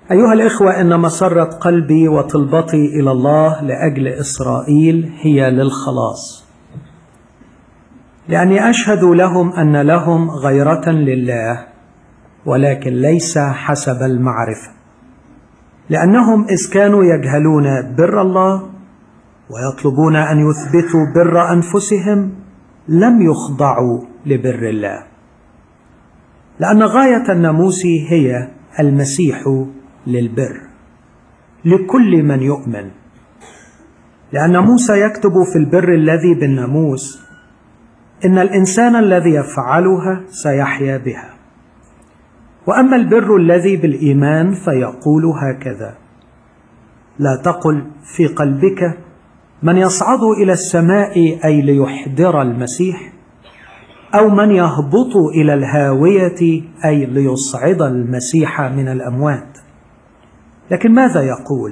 أيها الإخوة إن مسرة قلبي وطلبتي إلى الله لأجل إسرائيل هي للخلاص لأني أشهد لهم أن لهم غيرة لله ولكن ليس حسب المعرفة لأنهم إذ كانوا يجهلون بر الله ويطلبون أن يثبتوا بر أنفسهم لم يخضعوا لبر الله لأن غاية الناموس هي المسيح للبر لكل من يؤمن لأن موسى يكتب في البر الذي بالناموس إن الإنسان الذي يفعلها سيحيا بها وأما البر الذي بالإيمان فيقول هكذا لا تقل في قلبك من يصعد إلى السماء أي ليحضر المسيح أو من يهبط إلى الهاوية أي ليصعد المسيح من الأموات لكن ماذا يقول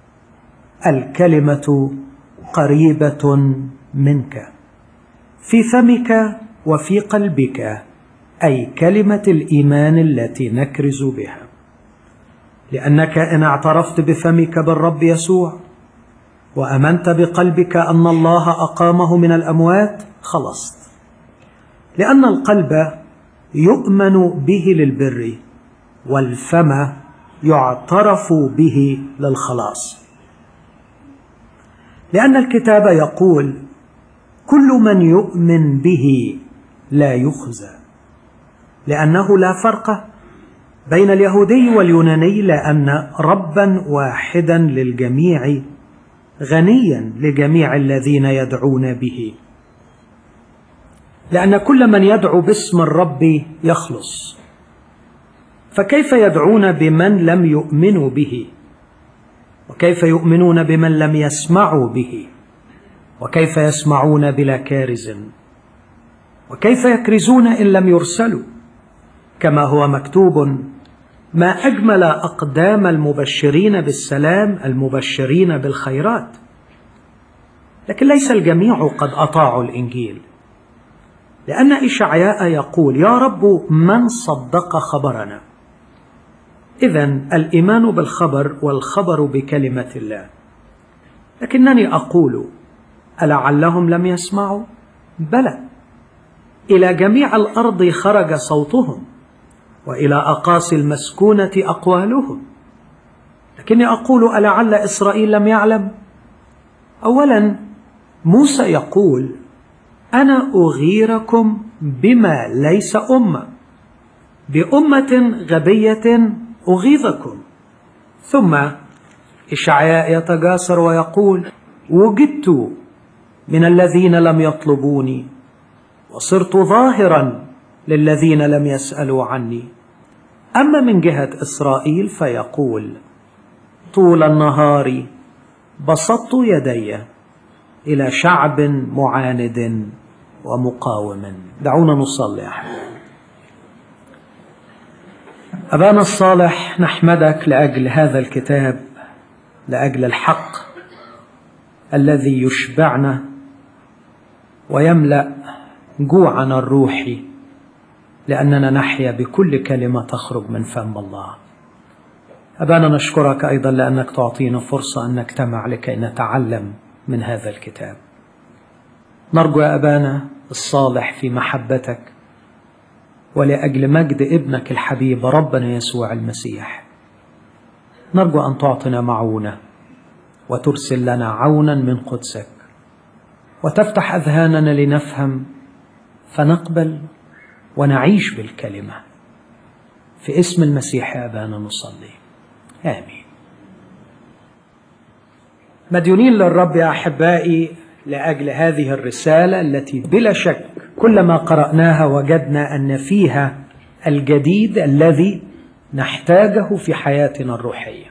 الكلمة قريبة منك في فمك وفي قلبك أي كلمة الإيمان التي نكرز بها لأنك إن اعترفت بفمك بالرب يسوع وأمنت بقلبك أن الله أقامه من الأموات خلصت لأن القلب يؤمن به للبر والفم يعترف به للخلاص لأن الكتاب يقول كل من يؤمن به لا يخزى لأنه لا فرق بين اليهودي واليوناني لأن ربا واحدا للجميع غنيا لجميع الذين يدعون به لأن كل من يدعو باسم الرب يخلص فكيف يدعون بمن لم يؤمنوا به وكيف يؤمنون بمن لم يسمعوا به وكيف يسمعون بلا كارز وكيف يكرزون ان لم يرسلوا كما هو مكتوب ما اجمل اقدام المبشرين بالسلام المبشرين بالخيرات لكن ليس الجميع قد اطاعوا الانجيل لان اشعياء يقول يا رب من صدق خبرنا اذا الايمان بالخبر والخبر بكلمه الله لكنني اقول ألعلهم لم يسمعوا؟ بلى إلى جميع الأرض خرج صوتهم وإلى أقاصي المسكونة أقوالهم لكني أقول ألعل إسرائيل لم يعلم؟ أولا موسى يقول أنا أغيركم بما ليس أمة بأمة غبية أغيظكم ثم إشعياء يتجاسر ويقول وجدت من الذين لم يطلبوني وصرت ظاهرا للذين لم يسالوا عني اما من جهه اسرائيل فيقول طول النهار بسطت يدي الى شعب معاند ومقاوم دعونا نصلي احبابي ابانا الصالح نحمدك لاجل هذا الكتاب لاجل الحق الذي يشبعنا ويملا جوعنا الروحي لاننا نحيا بكل كلمه تخرج من فم الله ابانا نشكرك ايضا لانك تعطينا فرصه ان نجتمع لكي نتعلم من هذا الكتاب نرجو يا ابانا الصالح في محبتك ولاجل مجد ابنك الحبيب ربنا يسوع المسيح نرجو ان تعطنا معونه وترسل لنا عونا من قدسك وتفتح اذهاننا لنفهم فنقبل ونعيش بالكلمه في اسم المسيح يا ابانا نصلي امين مديونين للرب يا احبائي لاجل هذه الرساله التي بلا شك كلما قراناها وجدنا ان فيها الجديد الذي نحتاجه في حياتنا الروحيه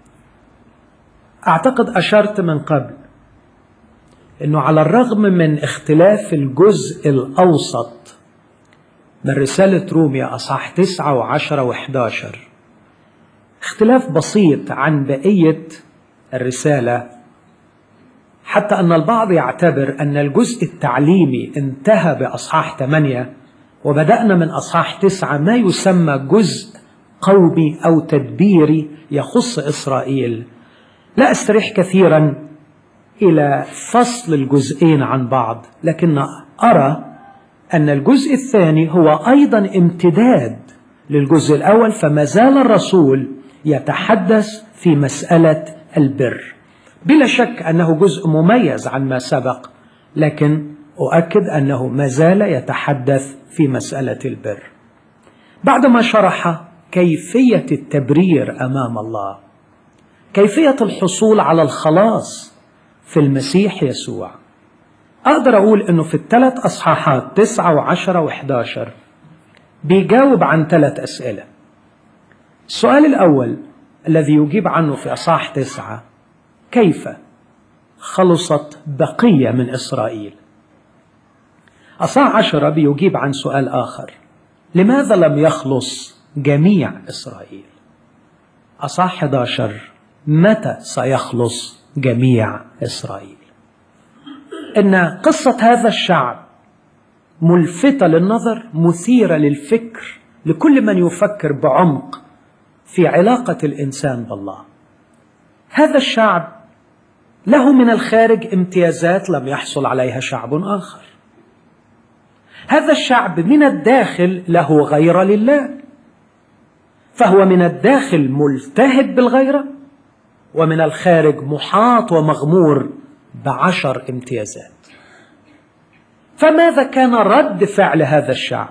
اعتقد اشرت من قبل انه على الرغم من اختلاف الجزء الاوسط من رسالة روميا أصحاح تسعة وعشرة وحداشر اختلاف بسيط عن بقية الرسالة حتى أن البعض يعتبر أن الجزء التعليمي انتهى بأصحاح ثمانية وبدأنا من أصحاح تسعة ما يسمى جزء قومي أو تدبيري يخص إسرائيل لا أستريح كثيرا إلى فصل الجزئين عن بعض لكن أرى أن الجزء الثاني هو أيضا امتداد للجزء الأول فما زال الرسول يتحدث في مسألة البر بلا شك أنه جزء مميز عن ما سبق لكن أؤكد أنه ما زال يتحدث في مسألة البر بعدما شرح كيفية التبرير أمام الله كيفية الحصول على الخلاص في المسيح يسوع أقدر أقول أنه في الثلاث أصحاحات تسعة وعشرة وحداشر بيجاوب عن ثلاث أسئلة السؤال الأول الذي يجيب عنه في أصحاح تسعة كيف خلصت بقية من إسرائيل أصحاح عشرة بيجيب عن سؤال آخر لماذا لم يخلص جميع إسرائيل أصحاح 11 متى سيخلص جميع إسرائيل إن قصة هذا الشعب ملفتة للنظر مثيرة للفكر لكل من يفكر بعمق في علاقة الإنسان بالله هذا الشعب له من الخارج امتيازات لم يحصل عليها شعب آخر هذا الشعب من الداخل له غيرة لله فهو من الداخل ملتهب بالغيرة ومن الخارج محاط ومغمور بعشر امتيازات فماذا كان رد فعل هذا الشعب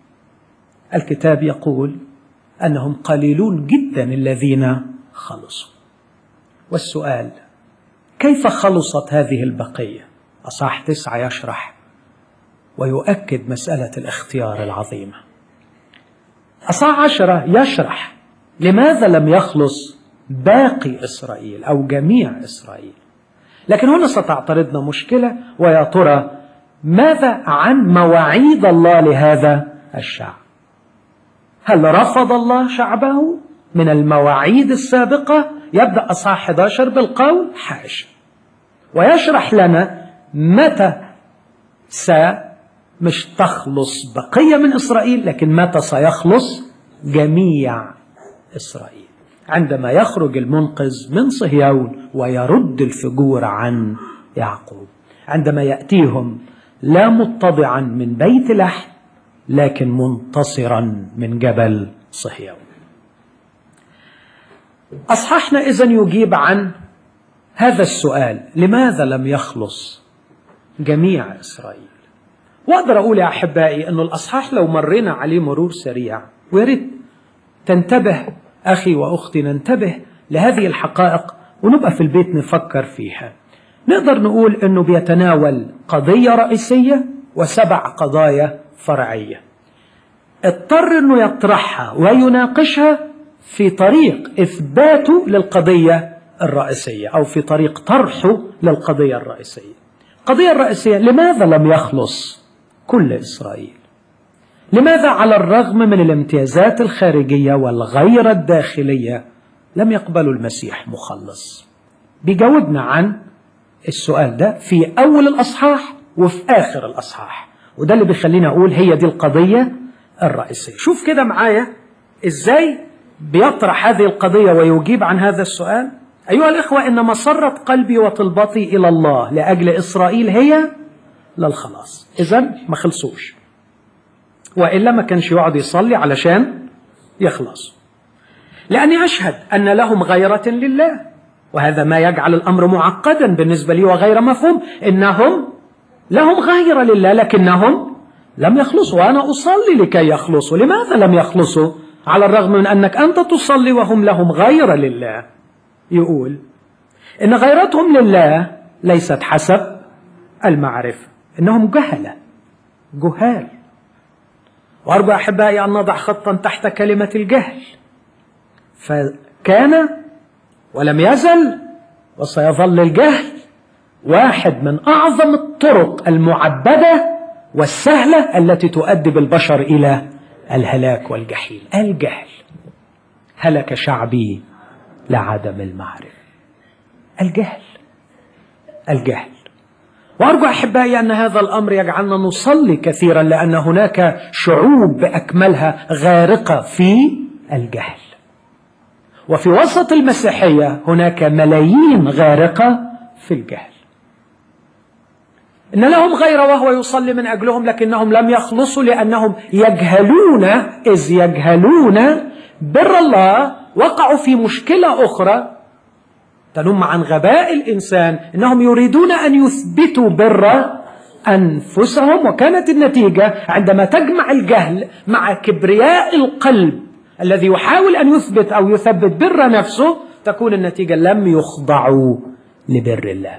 الكتاب يقول انهم قليلون جدا الذين خلصوا والسؤال كيف خلصت هذه البقيه اصح تسعه يشرح ويؤكد مساله الاختيار العظيمه اصح عشره يشرح لماذا لم يخلص باقي اسرائيل او جميع اسرائيل لكن هنا ستعترضنا مشكله ويا ترى ماذا عن مواعيد الله لهذا الشعب هل رفض الله شعبه من المواعيد السابقة يبدأ أصحاح 11 بالقول حاشا ويشرح لنا متى س مش تخلص بقية من إسرائيل لكن متى سيخلص جميع إسرائيل عندما يخرج المنقذ من صهيون ويرد الفجور عن يعقوب عندما يأتيهم لا متضعا من بيت لحم لكن منتصرا من جبل صهيون أصحاحنا إذن يجيب عن هذا السؤال لماذا لم يخلص جميع إسرائيل وأقدر أقول يا أحبائي أن الأصحاح لو مرينا عليه مرور سريع ويريد تنتبه أخي وأختي ننتبه لهذه الحقائق ونبقى في البيت نفكر فيها نقدر نقول أنه بيتناول قضية رئيسية وسبع قضايا فرعية اضطر أنه يطرحها ويناقشها في طريق إثباته للقضية الرئيسية أو في طريق طرحه للقضية الرئيسية القضية الرئيسية لماذا لم يخلص كل إسرائيل لماذا على الرغم من الامتيازات الخارجية والغيرة الداخلية لم يقبلوا المسيح مخلص بيجاوبنا عن السؤال ده في أول الأصحاح وفي آخر الأصحاح وده اللي بيخليني أقول هي دي القضية الرئيسية شوف كده معايا إزاي بيطرح هذه القضية ويجيب عن هذا السؤال أيها الإخوة إن مسرة قلبي وطلبتي إلى الله لأجل إسرائيل هي للخلاص إذا ما خلصوش وإلا ما كانش يقعد يصلي علشان يخلص لأني أشهد أن لهم غيرة لله وهذا ما يجعل الأمر معقدا بالنسبة لي وغير مفهوم إنهم لهم غيرة لله لكنهم لم يخلصوا وأنا أصلي لكي يخلصوا لماذا لم يخلصوا على الرغم من أنك أنت تصلي وهم لهم غيرة لله يقول إن غيرتهم لله ليست حسب المعرفة إنهم جهلة جهال وأرجو أحبائي أن نضع خطا تحت كلمة الجهل فكان ولم يزل وسيظل الجهل واحد من أعظم الطرق المعبدة والسهلة التي تؤدي بالبشر إلى الهلاك والجحيم الجهل هلك شعبي لعدم المعرفة الجهل الجهل وأرجو أحبائي أن هذا الأمر يجعلنا نصلي كثيرا لأن هناك شعوب بأكملها غارقة في الجهل وفي وسط المسيحية هناك ملايين غارقة في الجهل إن لهم غير وهو يصلي من أجلهم لكنهم لم يخلصوا لأنهم يجهلون إذ يجهلون بر الله وقعوا في مشكلة أخرى تنم عن غباء الإنسان إنهم يريدون أن يثبتوا بر أنفسهم وكانت النتيجة عندما تجمع الجهل مع كبرياء القلب الذي يحاول أن يثبت أو يثبت بر نفسه تكون النتيجة لم يخضعوا لبر الله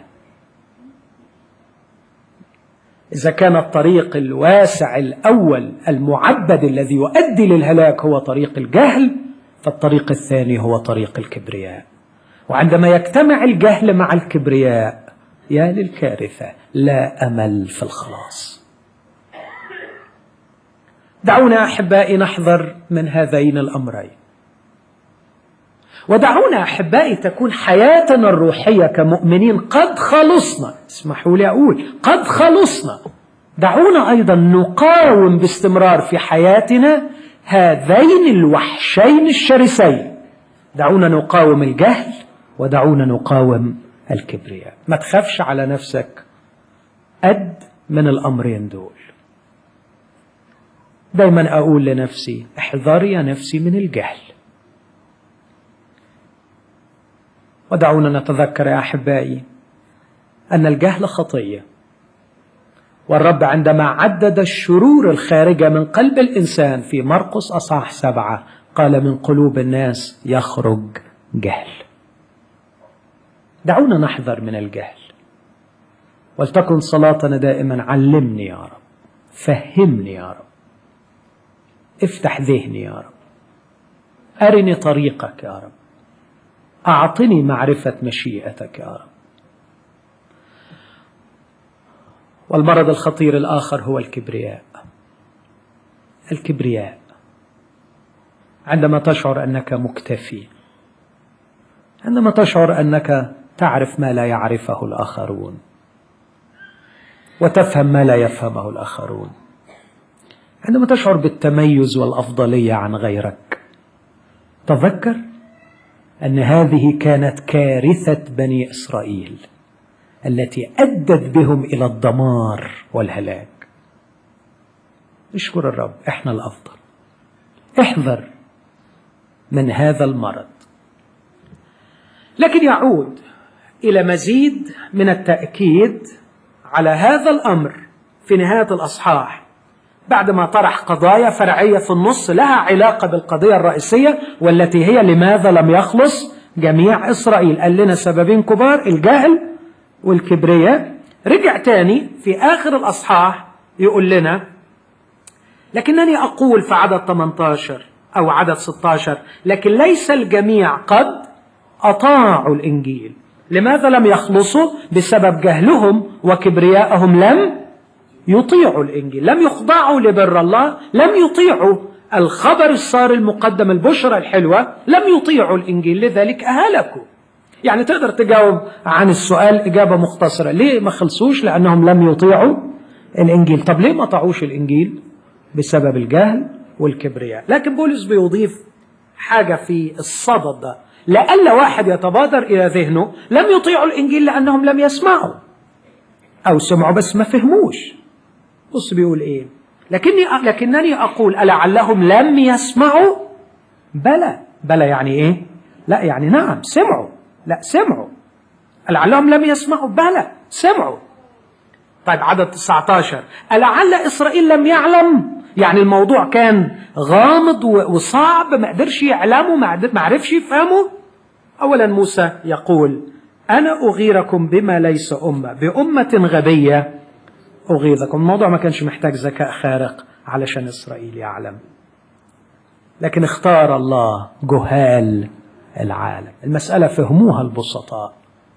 إذا كان الطريق الواسع الأول المعبد الذي يؤدي للهلاك هو طريق الجهل فالطريق الثاني هو طريق الكبرياء وعندما يجتمع الجهل مع الكبرياء يا للكارثة لا أمل في الخلاص دعونا أحبائي نحذر من هذين الأمرين ودعونا أحبائي تكون حياتنا الروحية كمؤمنين قد خلصنا اسمحوا لي أقول قد خلصنا دعونا أيضا نقاوم باستمرار في حياتنا هذين الوحشين الشرسين دعونا نقاوم الجهل ودعونا نقاوم الكبرياء ما تخافش على نفسك قد من الأمرين دول دايما أقول لنفسي احذري يا نفسي من الجهل ودعونا نتذكر يا أحبائي أن الجهل خطية والرب عندما عدد الشرور الخارجة من قلب الإنسان في مرقس أصح سبعة قال من قلوب الناس يخرج جهل دعونا نحذر من الجهل ولتكن صلاتنا دائما علمني يا رب فهمني يا رب افتح ذهني يا رب أرني طريقك يا رب أعطني معرفة مشيئتك يا رب والمرض الخطير الآخر هو الكبرياء الكبرياء عندما تشعر أنك مكتفي عندما تشعر أنك تعرف ما لا يعرفه الآخرون وتفهم ما لا يفهمه الآخرون عندما تشعر بالتميز والأفضلية عن غيرك تذكر أن هذه كانت كارثة بني إسرائيل التي أدت بهم إلى الدمار والهلاك اشكر الرب احنا الأفضل احذر من هذا المرض لكن يعود إلى مزيد من التأكيد على هذا الأمر في نهاية الأصحاح بعدما طرح قضايا فرعية في النص لها علاقة بالقضية الرئيسية والتي هي لماذا لم يخلص جميع إسرائيل قال لنا سببين كبار الجهل والكبرياء رجع تاني في آخر الأصحاح يقول لنا لكنني أقول في عدد 18 أو عدد 16 لكن ليس الجميع قد أطاعوا الإنجيل لماذا لم يخلصوا بسبب جهلهم وكبريائهم لم يطيعوا الإنجيل لم يخضعوا لبر الله لم يطيعوا الخبر الصار المقدم البشرى الحلوة لم يطيعوا الإنجيل لذلك أهلكوا يعني تقدر تجاوب عن السؤال إجابة مختصرة ليه ما خلصوش لأنهم لم يطيعوا الإنجيل طب ليه ما طاعوش الإنجيل بسبب الجهل والكبرياء لكن بولس بيضيف حاجة في الصدد ده لألا واحد يتبادر إلى ذهنه لم يطيعوا الإنجيل لأنهم لم يسمعوا أو سمعوا بس ما فهموش بص بيقول إيه لكني لكنني أقول ألعلهم لم يسمعوا بلى بلى يعني إيه لا يعني نعم سمعوا لا سمعوا لعلهم لم يسمعوا بلى سمعوا طيب عدد 19 ألعل إسرائيل لم يعلم يعني الموضوع كان غامض وصعب ما قدرش يعلمه ما عرفش يفهمه أولا موسى يقول أنا أغيركم بما ليس أمة بأمة غبية أغيظكم الموضوع ما كانش محتاج ذكاء خارق علشان إسرائيل يعلم لكن اختار الله جهال العالم المسألة فهموها البسطاء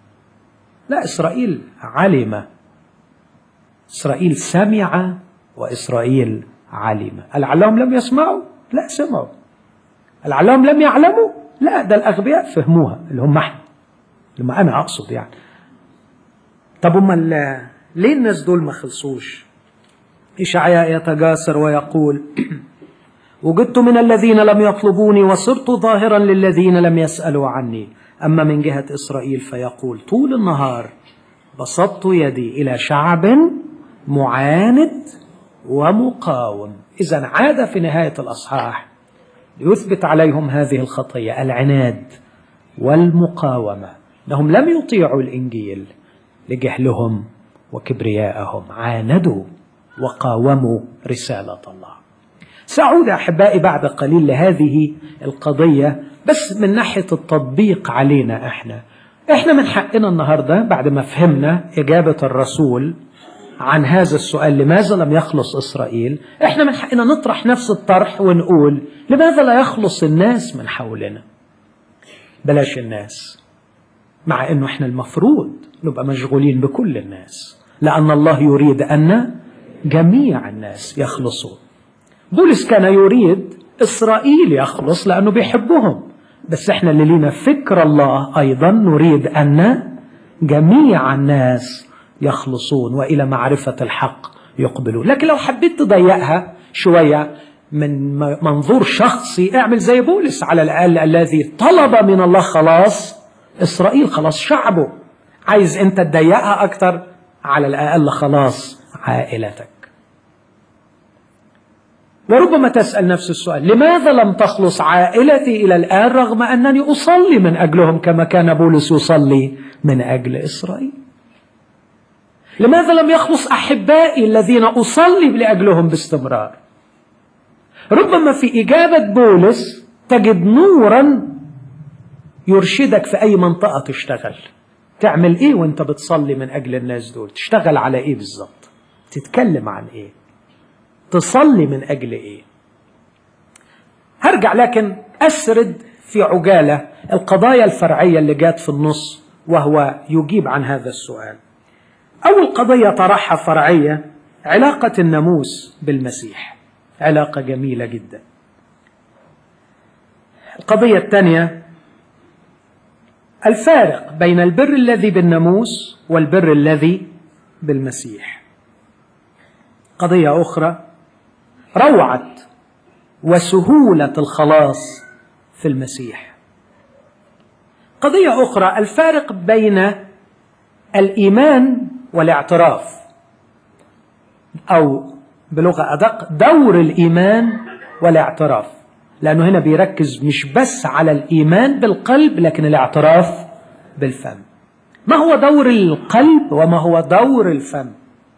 لا إسرائيل علم إسرائيل سمع وإسرائيل علم لعلهم لم يسمعوا لا سمعوا لعلهم لم يعلموا لا ده الأغبياء فهموها اللي هم احنا لما أنا أقصد يعني طب أمال ليه الناس دول ما خلصوش إشعياء يتجاسر ويقول وجدت من الذين لم يطلبوني وصرت ظاهرا للذين لم يسألوا عني أما من جهة إسرائيل فيقول طول النهار بسطت يدي إلى شعب معاند ومقاوم إذا عاد في نهاية الأصحاح ليثبت عليهم هذه الخطية العناد والمقاومة أنهم لم يطيعوا الإنجيل لجهلهم وكبريائهم عاندوا وقاوموا رسالة الله سأعود أحبائي بعد قليل لهذه القضية بس من ناحية التطبيق علينا إحنا إحنا من حقنا النهاردة بعد ما فهمنا إجابة الرسول عن هذا السؤال لماذا لم يخلص إسرائيل إحنا من حقنا نطرح نفس الطرح ونقول لماذا لا يخلص الناس من حولنا بلاش الناس مع أنه إحنا المفروض نبقى مشغولين بكل الناس لأن الله يريد أن جميع الناس يخلصون بولس كان يريد إسرائيل يخلص لأنه بيحبهم بس احنا اللي لينا فكر الله أيضا نريد أن جميع الناس يخلصون وإلى معرفة الحق يقبلون لكن لو حبيت تضيقها شوية من منظور شخصي اعمل زي بولس على الأقل الذي طلب من الله خلاص إسرائيل خلاص شعبه عايز أنت تضيقها أكتر على الأقل خلاص عائلتك وربما تسأل نفس السؤال لماذا لم تخلص عائلتي إلى الآن رغم أنني أصلي من أجلهم كما كان بولس يصلي من أجل إسرائيل لماذا لم يخلص أحبائي الذين أصلي لأجلهم باستمرار ربما في إجابة بولس تجد نورا يرشدك في أي منطقة تشتغل تعمل إيه وانت بتصلي من أجل الناس دول تشتغل على إيه بالظبط تتكلم عن إيه تصلي من أجل إيه هرجع لكن أسرد في عجالة القضايا الفرعية اللي جات في النص وهو يجيب عن هذا السؤال أول قضية طرحها فرعية علاقة الناموس بالمسيح علاقة جميلة جدا القضية الثانية الفارق بين البر الذي بالناموس والبر الذي بالمسيح قضية أخرى روعة وسهولة الخلاص في المسيح قضية أخرى الفارق بين الإيمان والاعتراف أو بلغة أدق دور الإيمان والاعتراف لأنه هنا بيركز مش بس على الإيمان بالقلب لكن الاعتراف بالفم ما هو دور القلب وما هو دور الفم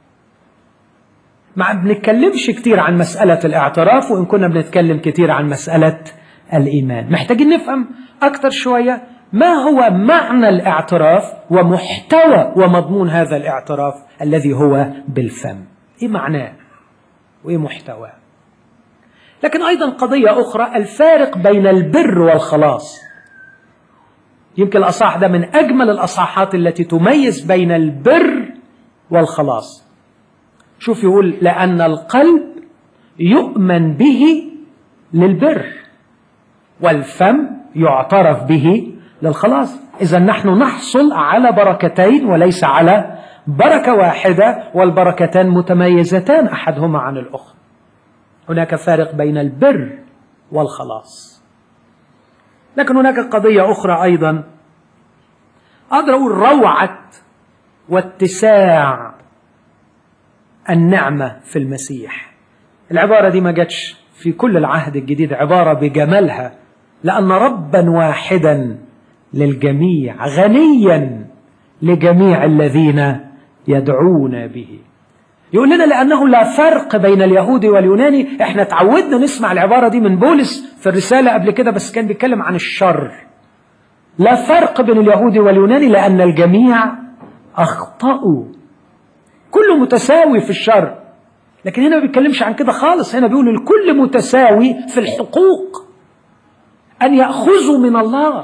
ما بنتكلمش كتير عن مسألة الاعتراف وإن كنا بنتكلم كتير عن مسألة الإيمان محتاجين نفهم أكتر شوية ما هو معنى الاعتراف ومحتوى ومضمون هذا الاعتراف الذي هو بالفم إيه معناه وإيه محتواه لكن أيضا قضية أخرى الفارق بين البر والخلاص يمكن الأصحاح ده من أجمل الأصحاحات التي تميز بين البر والخلاص شوف يقول لأن القلب يؤمن به للبر والفم يعترف به للخلاص إذا نحن نحصل على بركتين وليس على بركة واحدة والبركتان متميزتان أحدهما عن الأخرى هناك فارق بين البر والخلاص لكن هناك قضية أخرى أيضا أقدر أقول روعة واتساع النعمة في المسيح العبارة دي ما جاتش في كل العهد الجديد عبارة بجمالها لأن ربا واحدا للجميع غنيا لجميع الذين يدعون به يقول لنا لأنه لا فرق بين اليهودي واليوناني احنا تعودنا نسمع العبارة دي من بولس في الرسالة قبل كده بس كان بيتكلم عن الشر لا فرق بين اليهودي واليوناني لأن الجميع أخطأوا كله متساوي في الشر لكن هنا ما بيتكلمش عن كده خالص هنا بيقول الكل متساوي في الحقوق أن يأخذوا من الله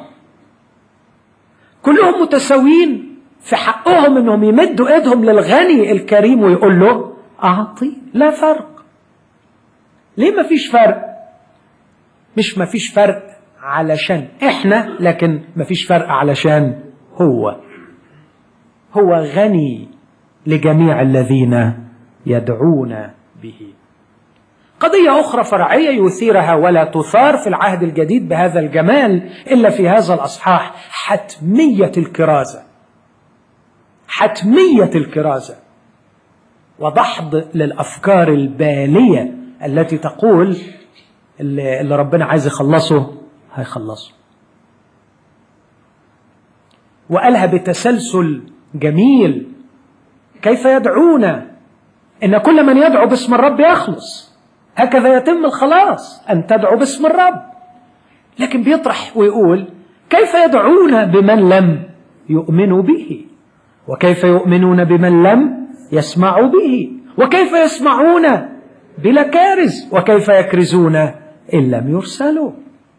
كلهم متساويين في حقهم انهم يمدوا ايدهم للغني الكريم ويقول له اعطي لا فرق ليه ما فيش فرق مش ما فيش فرق علشان احنا لكن ما فيش فرق علشان هو هو غني لجميع الذين يدعون به قضية أخرى فرعية يثيرها ولا تثار في العهد الجديد بهذا الجمال إلا في هذا الأصحاح حتمية الكرازة حتمية الكرازة ودحض للأفكار البالية التي تقول اللي, اللي ربنا عايز يخلصه هيخلصه وقالها بتسلسل جميل كيف يدعون إن كل من يدعو باسم الرب يخلص هكذا يتم الخلاص أن تدعو باسم الرب لكن بيطرح ويقول كيف يدعون بمن لم يؤمنوا به وكيف يؤمنون بمن لم يسمعوا به وكيف يسمعون بلا كارز وكيف يكرزون إن لم يرسلوا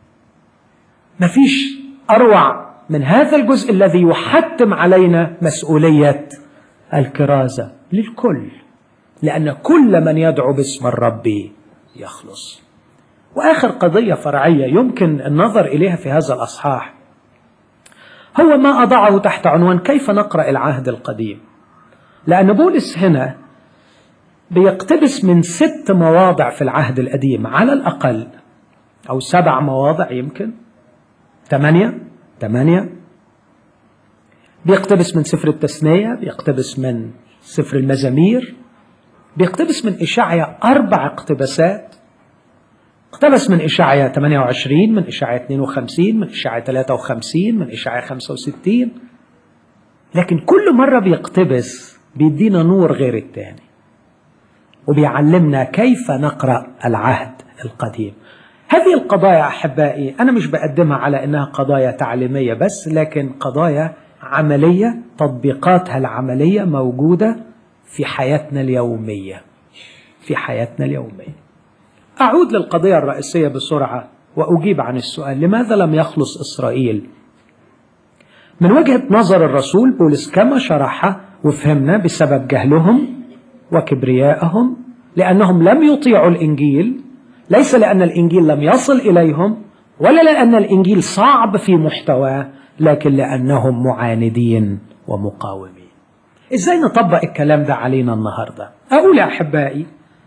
مفيش أروع من هذا الجزء الذي يحتم علينا مسؤولية الكرازة للكل لأن كل من يدعو باسم الرب يخلص وآخر قضية فرعية يمكن النظر إليها في هذا الأصحاح هو ما أضعه تحت عنوان كيف نقرأ العهد القديم لأن بولس هنا بيقتبس من ست مواضع في العهد القديم على الأقل أو سبع مواضع يمكن ثمانية ثمانية بيقتبس من سفر التثنية بيقتبس من سفر المزامير بيقتبس من إشعيا أربع اقتباسات اقتبس من إشعيا 28 من إشعيا 52 من إشعيا 53 من إشعيا 65 لكن كل مرة بيقتبس بيدينا نور غير التاني وبيعلمنا كيف نقرأ العهد القديم هذه القضايا أحبائي أنا مش بقدمها على أنها قضايا تعليمية بس لكن قضايا عملية تطبيقاتها العملية موجودة في حياتنا اليومية في حياتنا اليومية أعود للقضية الرئيسية بسرعة وأجيب عن السؤال لماذا لم يخلص إسرائيل من وجهة نظر الرسول بولس كما شرح وفهمنا بسبب جهلهم وكبريائهم لأنهم لم يطيعوا الإنجيل ليس لأن الإنجيل لم يصل إليهم ولا لأن الإنجيل صعب في محتواه لكن لأنهم معاندين ومقاومين إزاي نطبق الكلام ده علينا النهاردة أقول يا أحبائي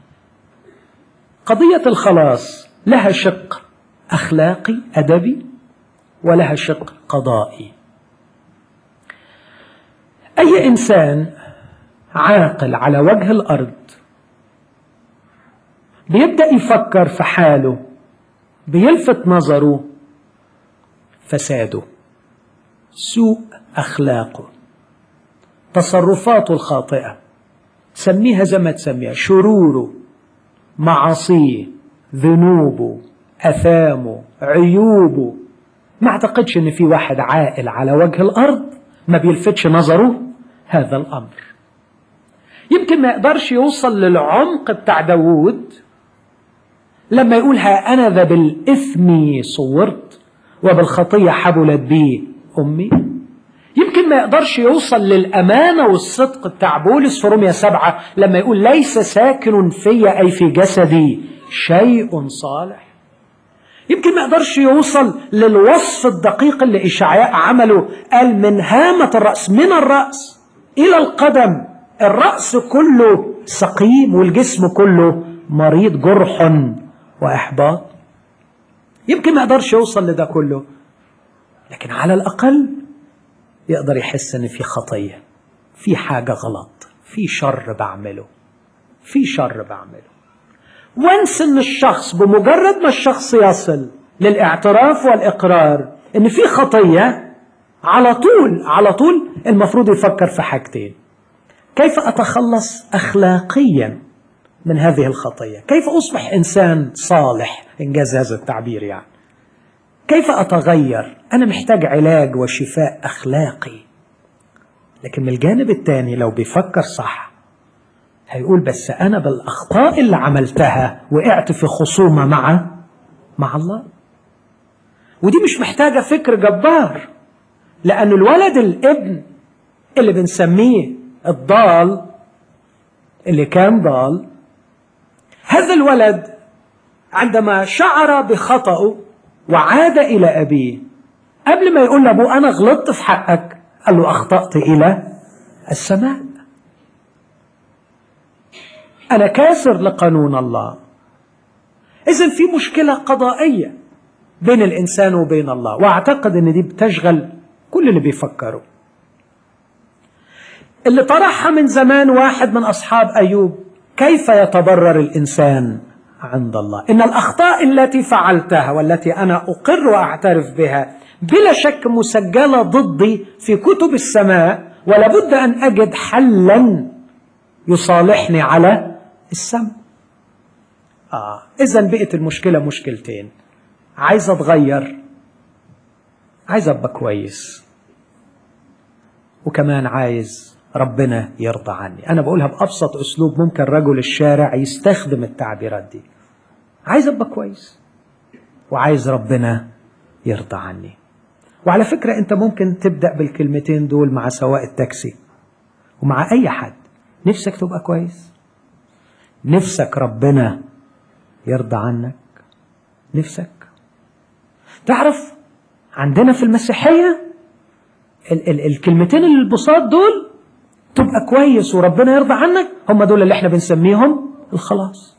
قضية الخلاص لها شق أخلاقي أدبي ولها شق قضائي أي إنسان عاقل على وجه الأرض بيبدأ يفكر في حاله بيلفت نظره فساده سوء أخلاقه تصرفاته الخاطئة سميها زي ما تسميها شروره معاصيه ذنوبه اثامه عيوبه ما اعتقدش ان في واحد عاقل على وجه الارض ما بيلفتش نظره هذا الامر يمكن ما يقدرش يوصل للعمق بتاع داوود لما يقول ها انا ذا بالاثم صورت وبالخطيه حبلت بي امي يمكن ما يقدرش يوصل للأمانة والصدق بتاع بولس في رومية سبعة لما يقول ليس ساكن في أي في جسدي شيء صالح يمكن ما يقدرش يوصل للوصف الدقيق اللي إشعياء عمله قال من هامة الرأس من الرأس إلى القدم الرأس كله سقيم والجسم كله مريض جرح وإحباط يمكن ما يقدرش يوصل لده كله لكن على الأقل يقدر يحس ان في خطيه في حاجه غلط في شر بعمله في شر بعمله وانس ان الشخص بمجرد ما الشخص يصل للاعتراف والاقرار ان في خطيه على طول على طول المفروض يفكر في حاجتين كيف اتخلص اخلاقيا من هذه الخطيه كيف اصبح انسان صالح انجاز هذا التعبير يعني كيف أتغير؟ أنا محتاج علاج وشفاء أخلاقي لكن من الجانب الثاني لو بيفكر صح هيقول بس أنا بالأخطاء اللي عملتها وقعت في خصومة مع مع الله ودي مش محتاجة فكر جبار لأن الولد الابن اللي بنسميه الضال اللي كان ضال هذا الولد عندما شعر بخطأه وعاد إلى أبيه قبل ما يقول لأبوه أنا غلطت في حقك قال له أخطأت إلى السماء أنا كاسر لقانون الله إذا في مشكلة قضائية بين الإنسان وبين الله وأعتقد أن دي بتشغل كل اللي بيفكروا اللي طرحها من زمان واحد من أصحاب أيوب كيف يتبرر الإنسان عند الله إن الأخطاء التي فعلتها والتي أنا أقر وأعترف بها بلا شك مسجلة ضدي في كتب السماء ولابد أن أجد حلا يصالحني على السماء آه إذا بقت المشكلة مشكلتين عايز أتغير عايز أبقى كويس وكمان عايز ربنا يرضى عني أنا بقولها بأبسط أسلوب ممكن رجل الشارع يستخدم التعبيرات دي عايز أبقى كويس وعايز ربنا يرضى عني وعلى فكرة أنت ممكن تبدأ بالكلمتين دول مع سواق التاكسي ومع أي حد نفسك تبقى كويس نفسك ربنا يرضى عنك نفسك تعرف عندنا في المسيحية ال- ال- الكلمتين البساط دول تبقى كويس وربنا يرضى عنك هم دول اللي احنا بنسميهم الخلاص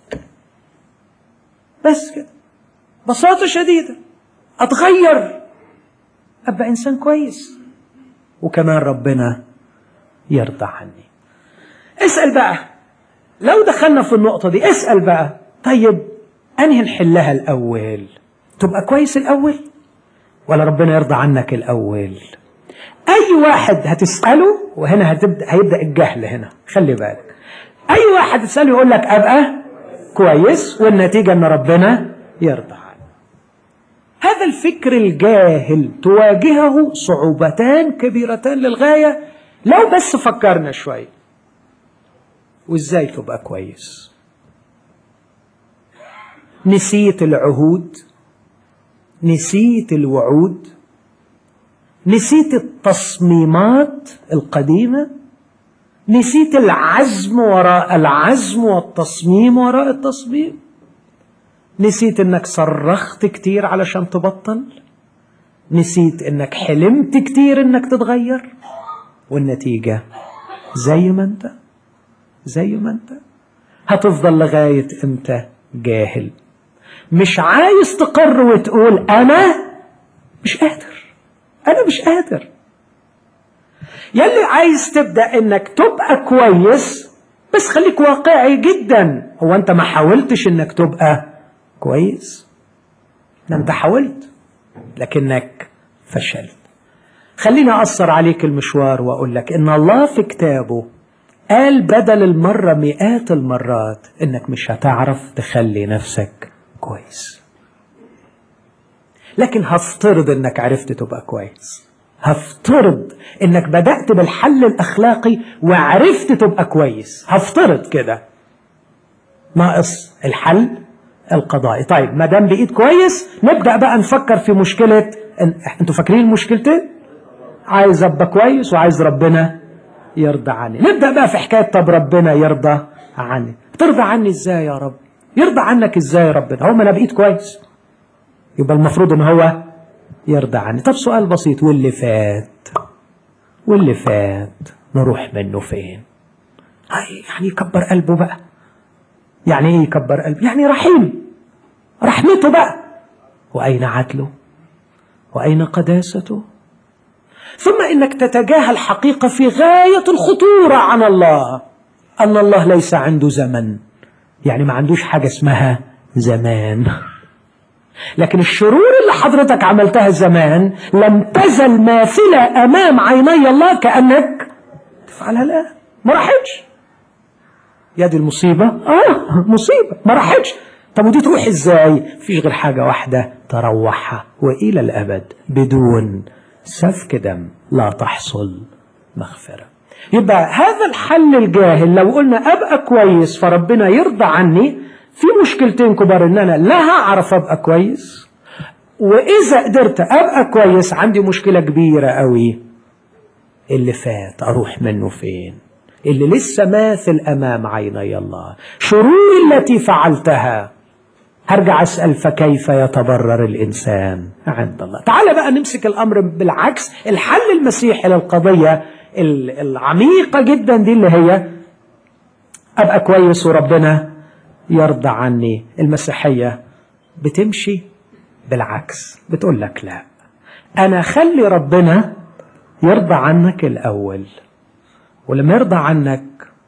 بس كده بساطة شديدة أتغير أبقى إنسان كويس وكمان ربنا يرضى عني اسأل بقى لو دخلنا في النقطة دي اسأل بقى طيب أنهي نحلها الأول تبقى كويس الأول ولا ربنا يرضى عنك الأول أي واحد هتسأله وهنا هتبدأ هيبدأ الجهل هنا خلي بالك أي واحد تسأله يقول لك أبقى كويس والنتيجة أن ربنا يرضى عنه هذا الفكر الجاهل تواجهه صعوبتان كبيرتان للغاية لو بس فكرنا شوية وازاي تبقى كويس نسيت العهود نسيت الوعود نسيت التصميمات القديمة نسيت العزم وراء العزم والتصميم وراء التصميم نسيت انك صرخت كتير علشان تبطل نسيت انك حلمت كتير انك تتغير والنتيجة زي ما انت زي ما انت هتفضل لغاية امتى جاهل مش عايز تقر وتقول انا مش قادر انا مش قادر يلي عايز تبدا انك تبقى كويس بس خليك واقعي جدا هو انت ما حاولتش انك تبقى كويس ده انت حاولت لكنك فشلت خليني اقصر عليك المشوار واقول لك ان الله في كتابه قال بدل المرة مئات المرات انك مش هتعرف تخلي نفسك كويس لكن هفترض انك عرفت تبقى كويس هفترض انك بدأت بالحل الاخلاقي وعرفت تبقى كويس هفترض كده ناقص الحل القضائي طيب ما دام بقيت كويس نبدأ بقى نفكر في مشكلة إن... انتوا فاكرين المشكلتين عايز ابقى كويس وعايز ربنا يرضى عني نبدأ بقى في حكاية طب ربنا يرضى عني ترضى عني ازاي يا رب يرضى عنك ازاي يا ربنا هو ما انا بقيت كويس يبقى المفروض ان هو يرضى عني طب سؤال بسيط واللي فات واللي فات نروح منه فين يعني يكبر قلبه بقى يعني ايه يكبر قلبه يعني رحيم رحمته بقى واين عدله واين قداسته ثم انك تتجاهل حقيقه في غايه الخطوره عن الله ان الله ليس عنده زمن يعني ما عندوش حاجه اسمها زمان لكن الشرور اللي حضرتك عملتها زمان لم تزل ماثله امام عيني الله كانك تفعلها الان ما راحتش يا دي المصيبه اه مصيبه ما راحتش طب ودي تروح ازاي فيش غير حاجه واحده تروحها والى الابد بدون سفك دم لا تحصل مغفرة يبقى هذا الحل الجاهل لو قلنا أبقى كويس فربنا يرضى عني في مشكلتين كبار إن أنا لا هعرف أبقى كويس وإذا قدرت أبقى كويس عندي مشكلة كبيرة قوي اللي فات أروح منه فين اللي لسه ماثل أمام عيني الله شرور التي فعلتها هرجع أسأل فكيف يتبرر الإنسان عند الله تعال بقى نمسك الأمر بالعكس الحل المسيحي للقضية العميقة جدا دي اللي هي أبقى كويس وربنا يرضى عني المسيحية بتمشي بالعكس بتقول لك لا انا خلي ربنا يرضى عنك الاول ولما يرضى عنك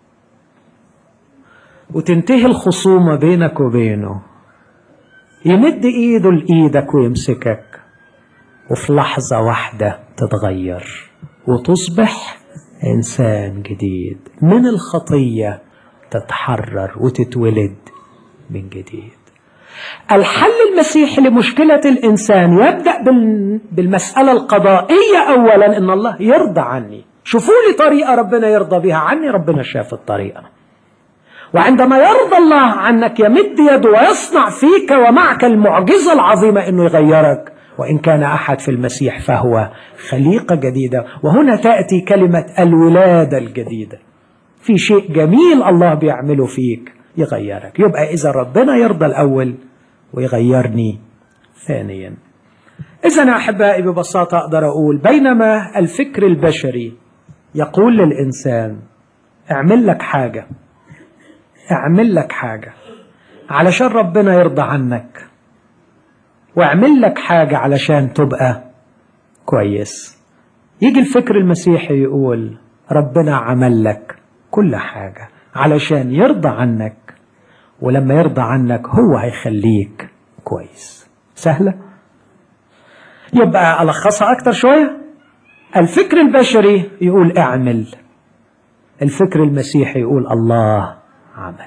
وتنتهي الخصومه بينك وبينه يمد ايده لايدك ويمسكك وفي لحظه واحده تتغير وتصبح انسان جديد من الخطيه تتحرر وتتولد من جديد الحل المسيحي لمشكلة الإنسان يبدأ بالمسألة القضائية أولا إن الله يرضى عني شوفوا لي طريقة ربنا يرضى بها عني ربنا شاف الطريقة وعندما يرضى الله عنك يمد يده ويصنع فيك ومعك المعجزة العظيمة أنه يغيرك وإن كان أحد في المسيح فهو خليقة جديدة وهنا تأتي كلمة الولادة الجديدة في شيء جميل الله بيعمله فيك يغيرك يبقى إذا ربنا يرضى الأول ويغيرني ثانيا إذا أحبائي ببساطة أقدر أقول بينما الفكر البشري يقول للإنسان اعمل لك حاجة اعمل لك حاجة علشان ربنا يرضى عنك واعمل لك حاجة علشان تبقى كويس يجي الفكر المسيحي يقول ربنا عمل لك كل حاجة علشان يرضى عنك ولما يرضى عنك هو هيخليك كويس سهلة يبقى ألخصها أكتر شوية الفكر البشري يقول اعمل الفكر المسيحي يقول الله عمل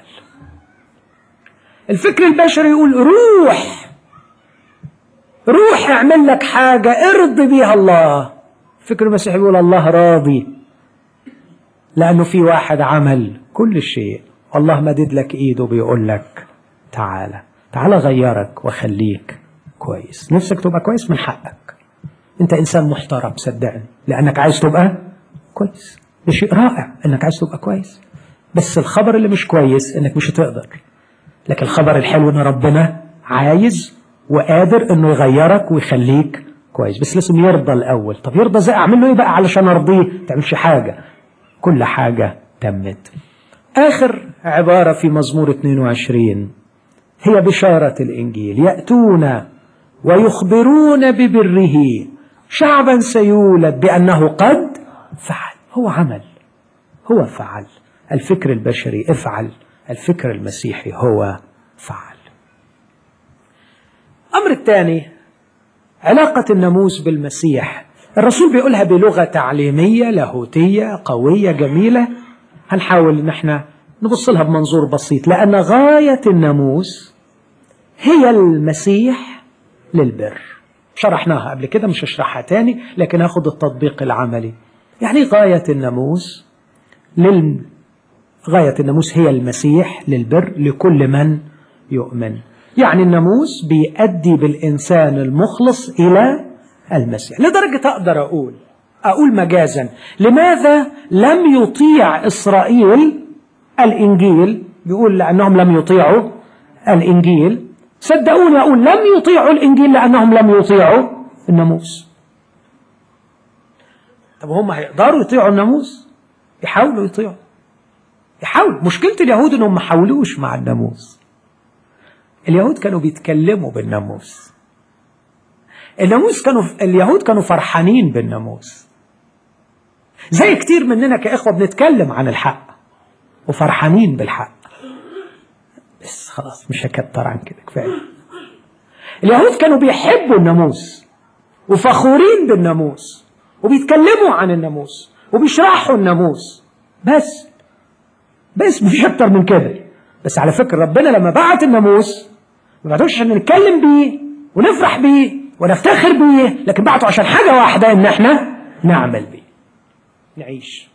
الفكر البشري يقول روح روح اعمل لك حاجة ارضي بيها الله الفكر المسيحي يقول الله راضي لأنه في واحد عمل كل شيء والله مدد لك ايده بيقول لك تعالى تعالى غيرك وخليك كويس نفسك تبقى كويس من حقك انت انسان محترم صدقني لانك عايز تبقى كويس ده شيء رائع انك عايز تبقى كويس بس الخبر اللي مش كويس انك مش هتقدر لكن الخبر الحلو ان ربنا عايز وقادر انه يغيرك ويخليك كويس بس لازم يرضى الاول طب يرضى ازاي اعمل له ايه بقى علشان ارضيه تعملش حاجه كل حاجه تمت اخر عباره في مزمور 22 هي بشاره الانجيل ياتون ويخبرون ببره شعبا سيولد بانه قد فعل هو عمل هو فعل الفكر البشري افعل الفكر المسيحي هو فعل الأمر الثاني علاقة الناموس بالمسيح الرسول بيقولها بلغة تعليمية لاهوتية قوية جميلة هنحاول ان احنا نبص لها بمنظور بسيط لأن غاية الناموس هي المسيح للبر شرحناها قبل كده مش هشرحها تاني لكن هاخد التطبيق العملي يعني غاية الناموس لل غاية الناموس هي المسيح للبر لكل من يؤمن يعني الناموس بيؤدي بالإنسان المخلص إلى المسيح لدرجة أقدر أقول أقول مجازا لماذا لم يطيع إسرائيل الإنجيل بيقول لأنهم لم يطيعوا الإنجيل صدقوني أقول لم يطيعوا الإنجيل لأنهم لم يطيعوا الناموس طب هم هيقدروا يطيعوا الناموس يحاولوا يطيعوا يحاولوا مشكلة اليهود انهم ما حاولوش مع الناموس اليهود كانوا بيتكلموا بالناموس الناموس كانوا اليهود كانوا فرحانين بالناموس زي كتير مننا كإخوة بنتكلم عن الحق وفرحانين بالحق بس خلاص مش هكتر عن كده كفاية اليهود كانوا بيحبوا الناموس وفخورين بالناموس وبيتكلموا عن الناموس وبيشرحوا الناموس بس بس مفيش اكتر من كده بس على فكره ربنا لما بعت الناموس ما بعتوش عشان نتكلم بيه ونفرح بيه ونفتخر بيه لكن بعته عشان حاجه واحده ان احنا نعمل بيه نعيش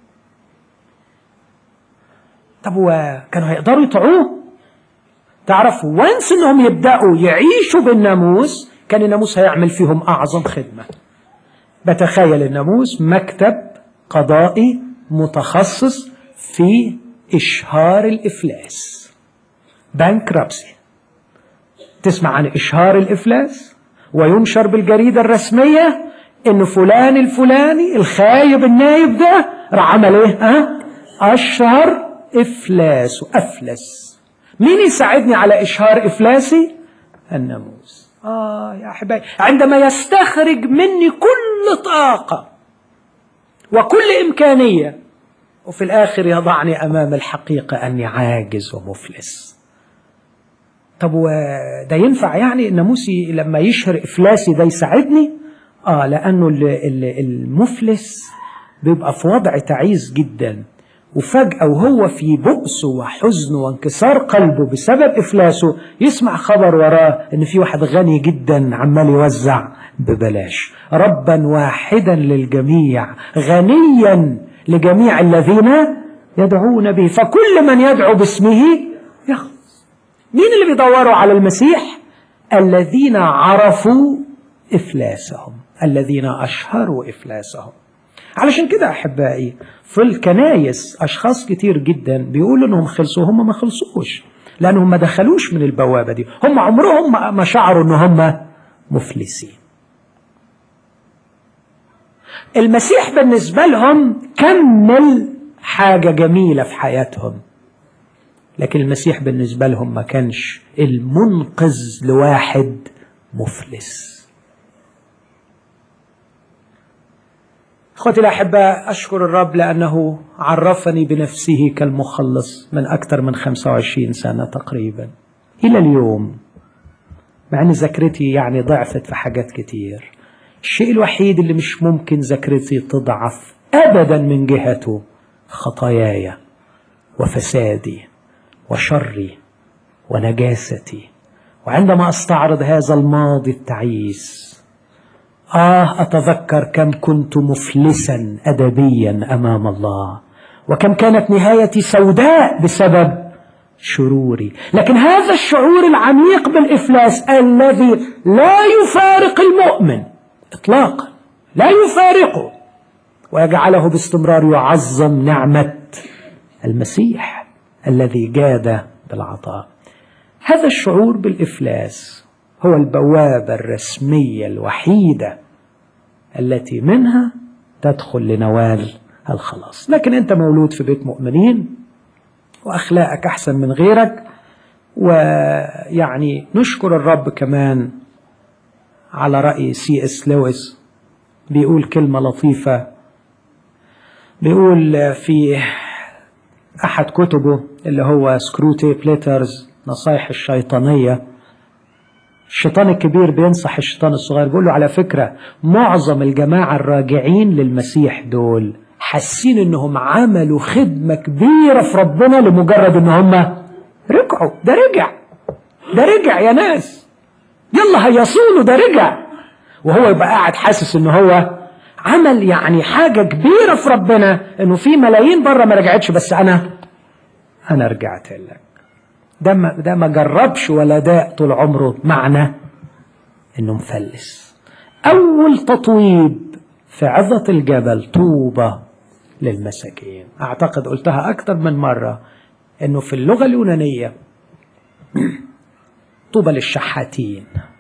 طب وكانوا هيقدروا يطيعوه تعرفوا وانس انهم يبداوا يعيشوا بالناموس كان الناموس هيعمل فيهم اعظم خدمه بتخيل الناموس مكتب قضائي متخصص في إشهار الإفلاس بانكرابسي تسمع عن إشهار الإفلاس وينشر بالجريدة الرسمية إن فلان الفلاني الخايب النايب ده راح عمل إيه؟ أه؟ أشهر إفلاس وأفلس مين يساعدني على إشهار إفلاسي؟ الناموس آه يا أحبائي عندما يستخرج مني كل طاقة وكل إمكانية وفي الآخر يضعني أمام الحقيقة أني عاجز ومفلس طب وده ينفع يعني الناموسي لما يشهر إفلاسي ده يساعدني آه لأنه المفلس بيبقى في وضع تعيس جدا وفجأة وهو في بؤسه وحزنه وانكسار قلبه بسبب إفلاسه يسمع خبر وراه إن في واحد غني جدا عمال يوزع ببلاش ربا واحدا للجميع غنيا لجميع الذين يدعون به فكل من يدعو باسمه يخلص مين اللي بيدوروا على المسيح الذين عرفوا إفلاسهم الذين أشهروا إفلاسهم علشان كده أحبائي في الكنايس أشخاص كتير جدا بيقولوا إنهم خلصوا هم ما خلصوش لأنهم ما دخلوش من البوابة دي هم عمرهم ما شعروا إن هم مفلسين المسيح بالنسبة لهم كمل حاجة جميلة في حياتهم لكن المسيح بالنسبة لهم ما كانش المنقذ لواحد مفلس اخوتي الاحباء اشكر الرب لانه عرفني بنفسه كالمخلص من اكثر من 25 سنه تقريبا الى اليوم مع ان ذاكرتي يعني ضعفت في حاجات كتير الشيء الوحيد اللي مش ممكن ذاكرتي تضعف ابدا من جهته خطاياي وفسادي وشري ونجاستي وعندما استعرض هذا الماضي التعيس آه أتذكر كم كنت مفلسا أدبيا أمام الله وكم كانت نهايتي سوداء بسبب شروري لكن هذا الشعور العميق بالإفلاس الذي لا يفارق المؤمن إطلاقا لا يفارقه ويجعله باستمرار يعظم نعمة المسيح الذي جاد بالعطاء هذا الشعور بالإفلاس هو البوابة الرسمية الوحيدة التي منها تدخل لنوال الخلاص لكن أنت مولود في بيت مؤمنين وأخلاقك أحسن من غيرك ويعني نشكر الرب كمان على رأي سي اس لويس بيقول كلمة لطيفة بيقول في أحد كتبه اللي هو سكروتي بليترز نصايح الشيطانية الشيطان الكبير بينصح الشيطان الصغير بيقول له على فكرة معظم الجماعة الراجعين للمسيح دول حاسين انهم عملوا خدمة كبيرة في ربنا لمجرد ان هم رجعوا ده رجع ده رجع يا ناس يلا هيصونه ده رجع وهو يبقى قاعد حاسس ان هو عمل يعني حاجة كبيرة في ربنا انه في ملايين بره ما رجعتش بس انا انا رجعت لك ده ما ده ما جربش ولا ده طول عمره معنى انه مفلس اول تطويب في عظة الجبل طوبى للمساكين اعتقد قلتها اكتر من مرة انه في اللغة اليونانية طوبى للشحاتين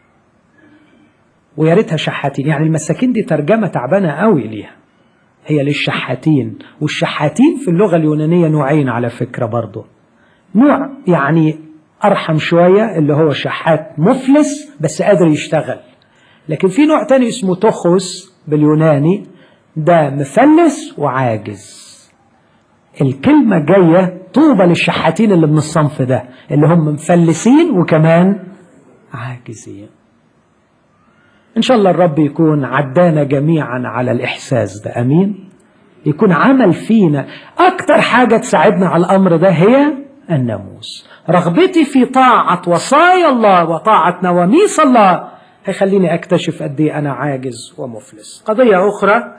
ويا ريتها شحاتين يعني المساكين دي ترجمة تعبانة قوي ليها هي للشحاتين والشحاتين في اللغة اليونانية نوعين على فكرة برضه نوع يعني أرحم شوية اللي هو شحات مفلس بس قادر يشتغل لكن في نوع تاني اسمه توخوس باليوناني ده مفلس وعاجز الكلمة جاية طوبى للشحاتين اللي من الصنف ده اللي هم مفلسين وكمان عاجزين إن شاء الله الرب يكون عدانا جميعا على الإحساس ده أمين يكون عمل فينا أكتر حاجة تساعدنا على الأمر ده هي الناموس رغبتي في طاعة وصايا الله وطاعة نواميس الله هيخليني أكتشف قد إيه أنا عاجز ومفلس قضية أخرى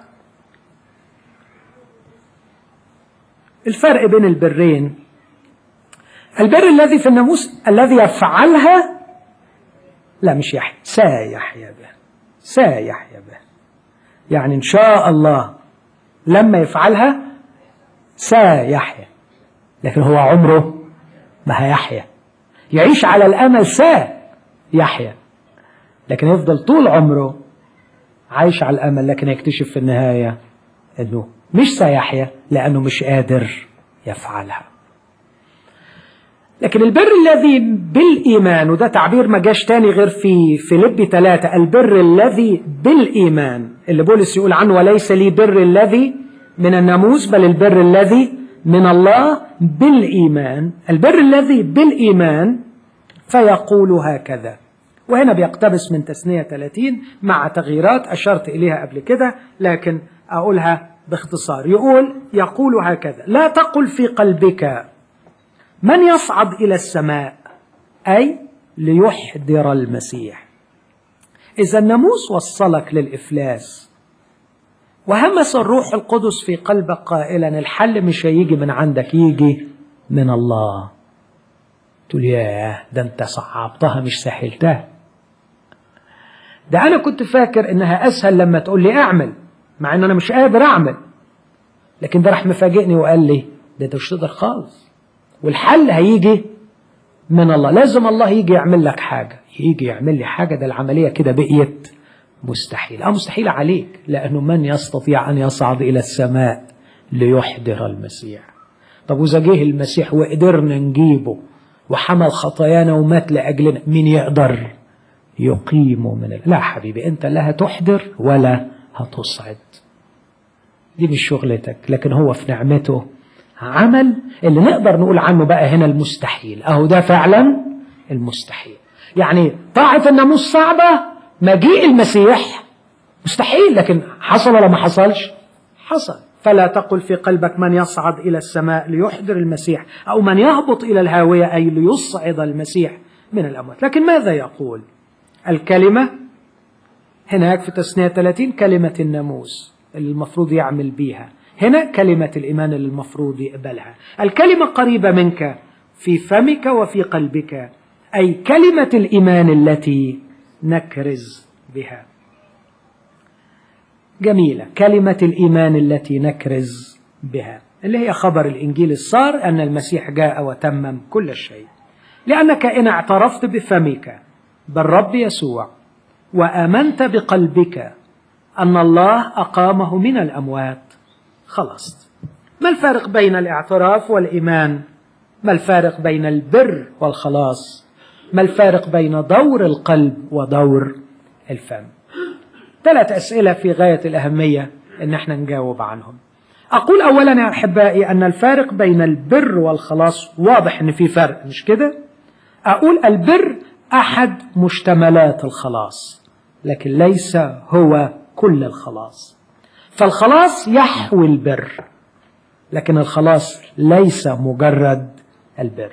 الفرق بين البرين البر الذي في الناموس الذي يفعلها لا مش يحيى سيحيا به سيحيا به يعني إن شاء الله لما يفعلها سيحيا لكن هو عمره ما هيحيا يعيش على الأمل سيحيا لكن يفضل طول عمره عايش على الأمل لكن يكتشف في النهاية أنه مش سيحيا لأنه مش قادر يفعلها لكن البر الذي بالإيمان وده تعبير ما جاش تاني غير في فيليبي ثلاثة البر الذي بالإيمان اللي بولس يقول عنه وليس لي بر الذي من الناموس بل البر الذي من الله بالإيمان البر الذي بالإيمان فيقول هكذا وهنا بيقتبس من تثنية 30 مع تغييرات أشرت إليها قبل كده لكن أقولها باختصار يقول يقول هكذا لا تقل في قلبك من يصعد إلى السماء أي ليحضر المسيح إذا الناموس وصلك للإفلاس وهمس الروح القدس في قلبك قائلا الحل مش هيجي من عندك يجي من الله تقول ياه ده انت صعبتها مش سهلتها ده انا كنت فاكر انها اسهل لما تقول لي اعمل مع ان انا مش قادر اعمل لكن ده راح مفاجئني وقال لي ده انت مش تقدر خالص والحل هيجي من الله لازم الله يجي يعمل لك حاجة يجي يعمل لي حاجة ده العملية كده بقيت مستحيل أو مستحيل عليك لأنه من يستطيع أن يصعد إلى السماء ليحضر المسيح طب وإذا جه المسيح وقدرنا نجيبه وحمل خطايانا ومات لأجلنا مين يقدر يقيمه من ال... لا حبيبي أنت لا هتحضر ولا هتصعد دي مش شغلتك لكن هو في نعمته عمل اللي نقدر نقول عنه بقى هنا المستحيل اهو ده فعلا المستحيل يعني طاعة الناموس صعبة مجيء المسيح مستحيل لكن حصل ولا ما حصلش حصل فلا تقل في قلبك من يصعد إلى السماء ليحضر المسيح أو من يهبط إلى الهاوية أي ليصعد المسيح من الأموات لكن ماذا يقول الكلمة هناك في تسنية 30 كلمة الناموس اللي المفروض يعمل بيها هنا كلمة الإيمان اللي المفروض يقبلها الكلمة قريبة منك في فمك وفي قلبك أي كلمة الإيمان التي نكرز بها جميلة كلمة الإيمان التي نكرز بها اللي هي خبر الإنجيل الصار أن المسيح جاء وتمم كل شيء لأنك إن اعترفت بفمك بالرب يسوع وآمنت بقلبك أن الله أقامه من الأموات خلصت ما الفارق بين الاعتراف والإيمان ما الفارق بين البر والخلاص ما الفارق بين دور القلب ودور الفم ثلاث أسئلة في غاية الأهمية إن احنا نجاوب عنهم أقول أولا يا أحبائي أن الفارق بين البر والخلاص واضح إن في فرق مش كده أقول البر أحد مشتملات الخلاص لكن ليس هو كل الخلاص فالخلاص يحوي البر لكن الخلاص ليس مجرد البر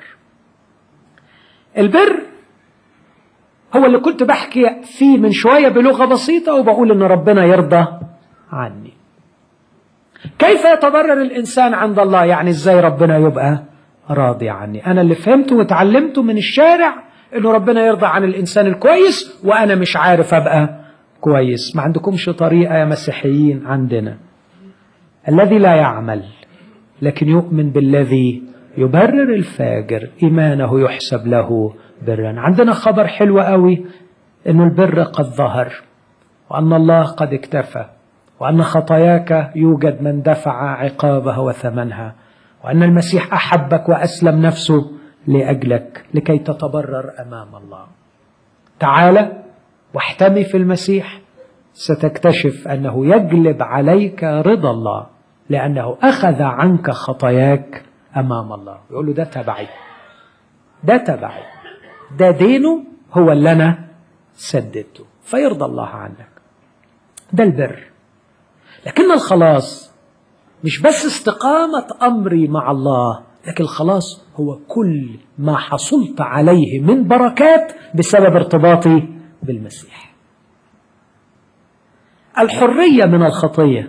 البر هو اللي كنت بحكي فيه من شوية بلغة بسيطة وبقول إن ربنا يرضى عني كيف يتضرر الإنسان عند الله يعني إزاي ربنا يبقى راضي عني أنا اللي فهمته وتعلمته من الشارع إنه ربنا يرضى عن الإنسان الكويس وأنا مش عارف أبقى كويس ما عندكمش طريقة يا مسيحيين عندنا الذي لا يعمل لكن يؤمن بالذي يبرر الفاجر إيمانه يحسب له برا عندنا خبر حلو قوي أن البر قد ظهر وأن الله قد اكتفى وأن خطاياك يوجد من دفع عقابها وثمنها وأن المسيح أحبك وأسلم نفسه لأجلك لكي تتبرر أمام الله تعال واحتمي في المسيح ستكتشف أنه يجلب عليك رضا الله لأنه أخذ عنك خطاياك أمام الله يقول له ده تبعي ده تبعي ده دينه هو اللي أنا سددته فيرضى الله عنك ده البر لكن الخلاص مش بس استقامة أمري مع الله لكن الخلاص هو كل ما حصلت عليه من بركات بسبب ارتباطي بالمسيح الحرية من الخطية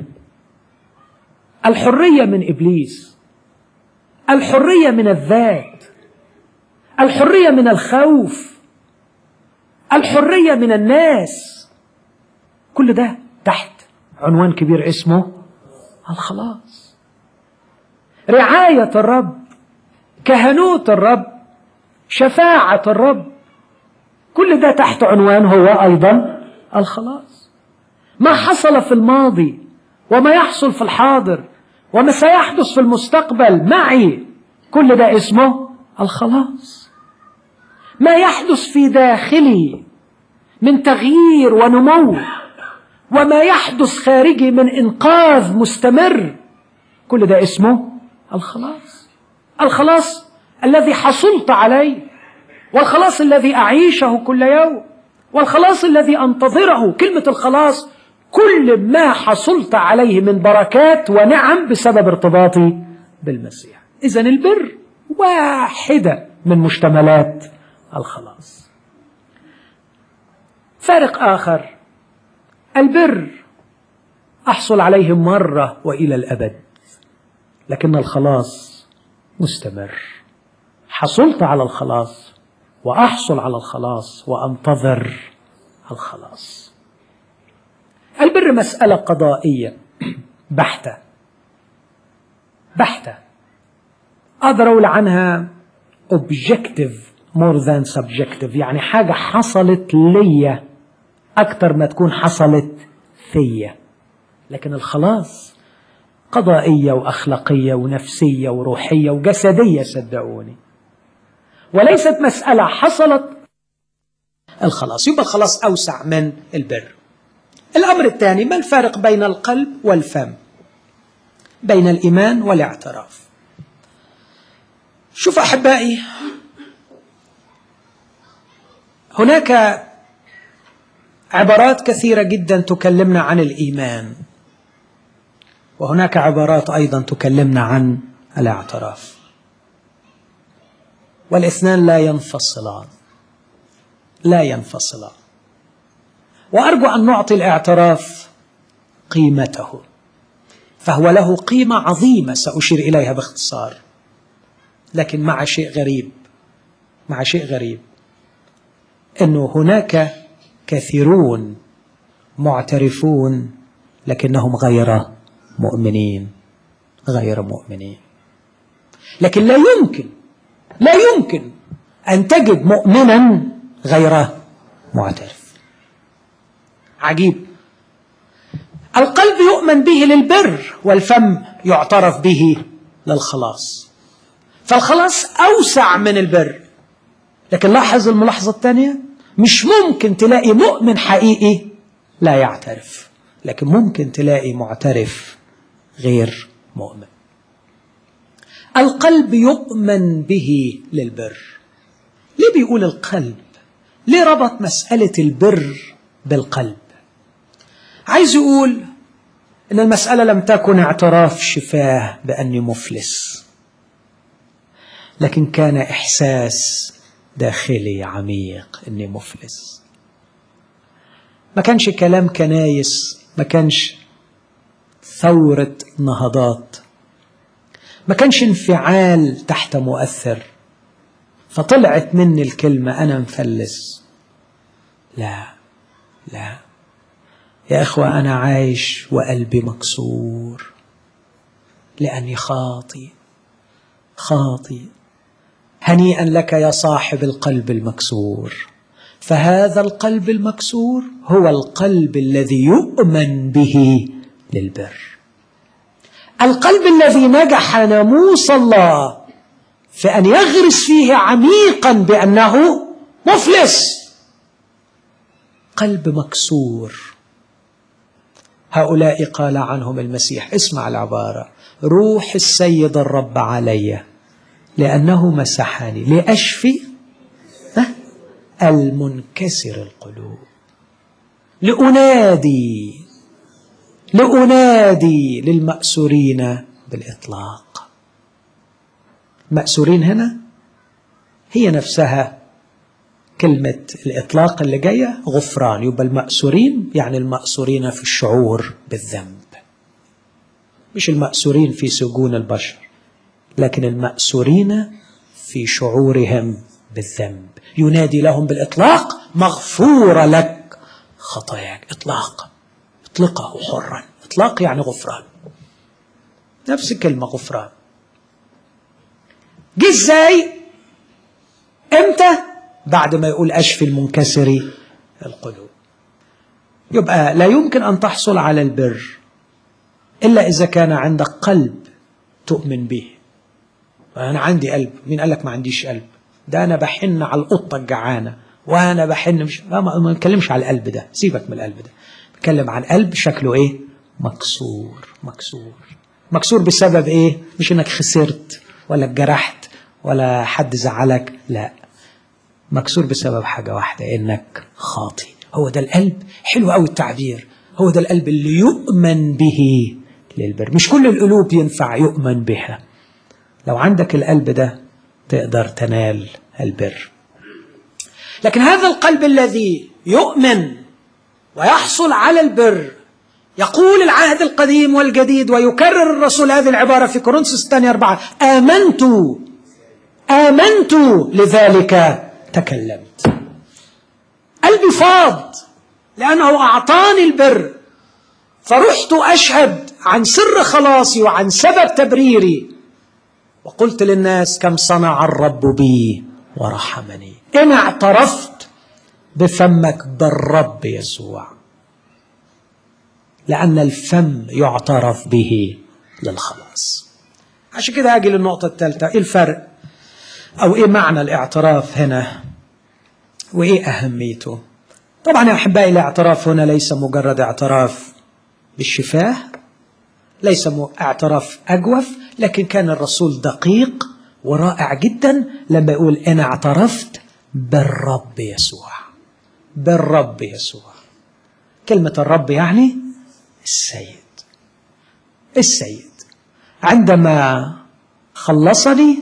الحرية من إبليس الحرية من الذات الحرية من الخوف الحرية من الناس كل ده تحت عنوان كبير اسمه الخلاص رعاية الرب كهنوت الرب شفاعة الرب كل ده تحت عنوان هو أيضا الخلاص ما حصل في الماضي وما يحصل في الحاضر وما سيحدث في المستقبل معي كل ده اسمه الخلاص ما يحدث في داخلي من تغيير ونمو وما يحدث خارجي من انقاذ مستمر كل ده اسمه الخلاص الخلاص الذي حصلت عليه والخلاص الذي اعيشه كل يوم والخلاص الذي انتظره كلمه الخلاص كل ما حصلت عليه من بركات ونعم بسبب ارتباطي بالمسيح اذا البر واحده من مشتملات الخلاص فارق اخر البر احصل عليه مره والى الابد لكن الخلاص مستمر حصلت على الخلاص واحصل على الخلاص وانتظر الخلاص البر مساله قضائيه بحته بحته اقدر اقول عنها objective more than subjective يعني حاجه حصلت ليا اكتر ما تكون حصلت فيا لكن الخلاص قضائيه واخلاقيه ونفسيه وروحيه وجسديه صدقوني وليست مساله حصلت الخلاص يبقى الخلاص اوسع من البر الامر الثاني ما الفارق بين القلب والفم بين الايمان والاعتراف شوف احبائي هناك عبارات كثيره جدا تكلمنا عن الايمان وهناك عبارات ايضا تكلمنا عن الاعتراف والاثنان لا ينفصلان لا ينفصلان وارجو ان نعطي الاعتراف قيمته فهو له قيمه عظيمه ساشير اليها باختصار لكن مع شيء غريب مع شيء غريب انه هناك كثيرون معترفون لكنهم غير مؤمنين غير مؤمنين لكن لا يمكن لا يمكن ان تجد مؤمنا غير معترف عجيب القلب يؤمن به للبر والفم يعترف به للخلاص فالخلاص اوسع من البر لكن لاحظ الملاحظه الثانيه مش ممكن تلاقي مؤمن حقيقي لا يعترف لكن ممكن تلاقي معترف غير مؤمن القلب يؤمن به للبر ليه بيقول القلب ليه ربط مسألة البر بالقلب عايز يقول ان المسألة لم تكن اعتراف شفاه بأني مفلس لكن كان إحساس داخلي عميق اني مفلس ما كانش كلام كنايس ما كانش ثورة نهضات ما كانش انفعال تحت مؤثر فطلعت مني الكلمة أنا مفلس لا لا يا إخوة أنا عايش وقلبي مكسور لأني خاطي خاطي هنيئا لك يا صاحب القلب المكسور فهذا القلب المكسور هو القلب الذي يؤمن به للبر القلب الذي نجح ناموس الله في ان يغرس فيه عميقا بانه مفلس قلب مكسور هؤلاء قال عنهم المسيح اسمع العباره روح السيد الرب عليّ لأنه مسحني لأشفي المنكسر القلوب لأنادي لأنادي للمأسورين بالإطلاق مأسورين هنا هي نفسها كلمة الإطلاق اللي جاية غفران يبقى المأسورين يعني المأسورين في الشعور بالذنب مش المأسورين في سجون البشر لكن المأسورين في شعورهم بالذنب ينادي لهم بالإطلاق مغفورة لك خطاياك إطلاق اطلقه حرا إطلاق يعني غفران نفس الكلمة غفران جه ازاي امتى بعد ما يقول اشفي المنكسر القلوب يبقى لا يمكن ان تحصل على البر الا اذا كان عندك قلب تؤمن به أنا عندي قلب مين قال لك ما عنديش قلب ده أنا بحن على القطة الجعانة وأنا بحن مش ما ما نتكلمش على القلب ده سيبك من القلب ده بتكلم عن قلب شكله إيه مكسور مكسور مكسور بسبب إيه مش إنك خسرت ولا اتجرحت ولا حد زعلك لا مكسور بسبب حاجة واحدة إنك خاطي هو ده القلب حلو قوي التعبير هو ده القلب اللي يؤمن به للبر مش كل القلوب ينفع يؤمن بها لو عندك القلب ده تقدر تنال البر لكن هذا القلب الذي يؤمن ويحصل على البر يقول العهد القديم والجديد ويكرر الرسول هذه العبارة في كورنثوس الثانية أربعة آمنت آمنت لذلك تكلمت قلبي فاض لأنه أعطاني البر فرحت أشهد عن سر خلاصي وعن سبب تبريري وقلت للناس كم صنع الرب بي ورحمني إن اعترفت بفمك بالرب يسوع لأن الفم يعترف به للخلاص عشان كده أجي للنقطة الثالثة إيه الفرق أو إيه معنى الاعتراف هنا وإيه أهميته طبعا يا أحبائي الاعتراف هنا ليس مجرد اعتراف بالشفاه ليس اعتراف أجوف لكن كان الرسول دقيق ورائع جدا لما يقول أنا اعترفت بالرب يسوع بالرب يسوع كلمة الرب يعني السيد السيد عندما خلصني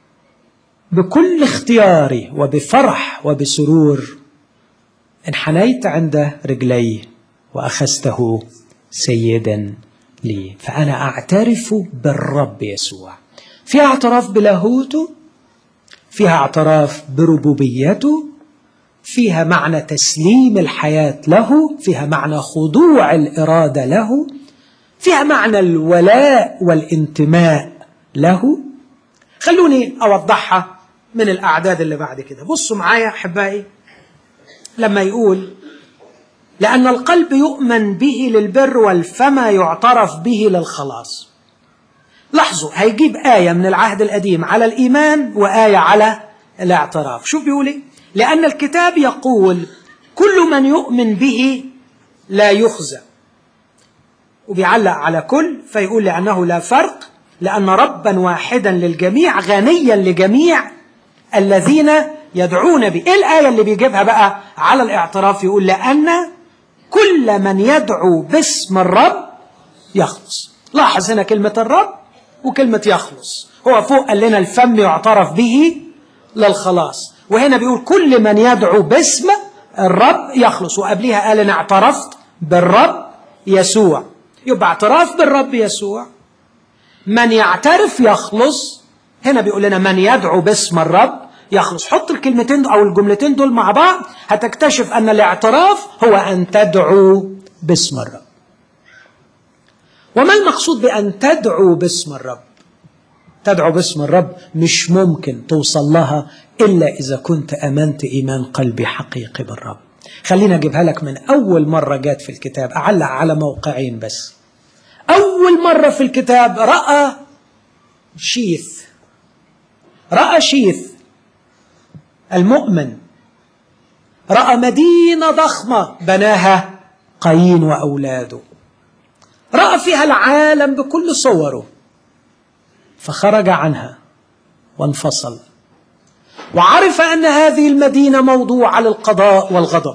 بكل اختياري وبفرح وبسرور انحنيت عند رجليه واخذته سيدا لي فانا اعترف بالرب يسوع فيها اعتراف بلاهوته فيها اعتراف بربوبيته فيها معنى تسليم الحياه له فيها معنى خضوع الاراده له فيها معنى الولاء والانتماء له خلوني اوضحها من الاعداد اللي بعد كده بصوا معايا احبائي لما يقول لأن القلب يؤمن به للبر والفم يعترف به للخلاص لاحظوا هيجيب آية من العهد القديم على الإيمان وآية على الاعتراف شوف بيقول إيه لأن الكتاب يقول كل من يؤمن به لا يخزى وبيعلق على كل فيقول لأنه لا فرق لأن ربا واحدا للجميع غنيا لجميع الذين يدعون به ايه الآية اللي بيجيبها بقى على الاعتراف يقول لأن كل من يدعو باسم الرب يخلص لاحظ هنا كلمة الرب وكلمة يخلص هو فوق قال لنا الفم يعترف به للخلاص وهنا بيقول كل من يدعو باسم الرب يخلص وقبلها قال انا اعترفت بالرب يسوع يبقى اعتراف بالرب يسوع من يعترف يخلص هنا بيقول لنا من يدعو باسم الرب يخلص حط الكلمتين او الجملتين دول مع بعض هتكتشف ان الاعتراف هو ان تدعو باسم الرب وما المقصود بان تدعو باسم الرب تدعو باسم الرب مش ممكن توصل لها الا اذا كنت امنت ايمان قلبي حقيقي بالرب خلينا اجيبها لك من اول مره جات في الكتاب اعلق على موقعين بس اول مره في الكتاب راى شيث راى شيث المؤمن راى مدينه ضخمه بناها قايين واولاده راى فيها العالم بكل صوره فخرج عنها وانفصل وعرف ان هذه المدينه موضوعه للقضاء والغضب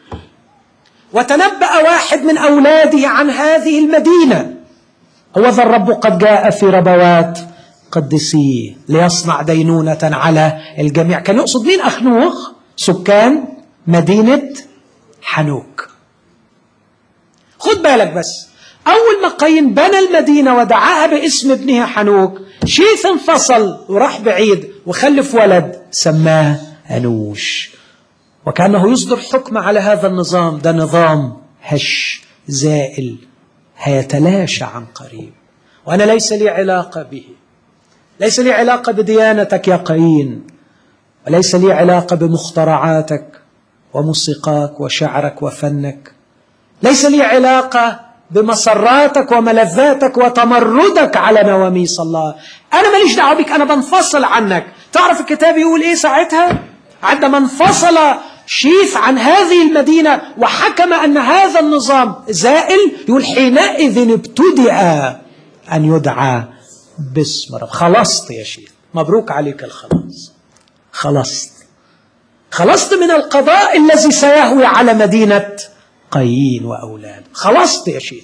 وتنبأ واحد من اولاده عن هذه المدينه هو ذا الرب قد جاء في ربوات قدسيه ليصنع دينونة على الجميع كان يقصد مين أخنوخ سكان مدينة حنوك خد بالك بس أول ما قايين بنى المدينة ودعاها باسم ابنها حنوك شيث انفصل وراح بعيد وخلف ولد سماه أنوش وكأنه يصدر حكم على هذا النظام ده نظام هش زائل هيتلاشى عن قريب وأنا ليس لي علاقة به ليس لي علاقة بديانتك يا قايين وليس لي علاقة بمخترعاتك وموسيقاك وشعرك وفنك ليس لي علاقة بمسراتك وملذاتك وتمردك على نواميس الله أنا ماليش دعوة بك أنا بنفصل عنك تعرف الكتاب يقول إيه ساعتها عندما انفصل شيف عن هذه المدينة وحكم أن هذا النظام زائل يقول حينئذ ابتدأ أن يدعى باسم رب خلصت يا شيخ مبروك عليك الخلاص خلصت خلصت من القضاء الذي سيهوي على مدينة قايين وأولاد خلصت يا شيخ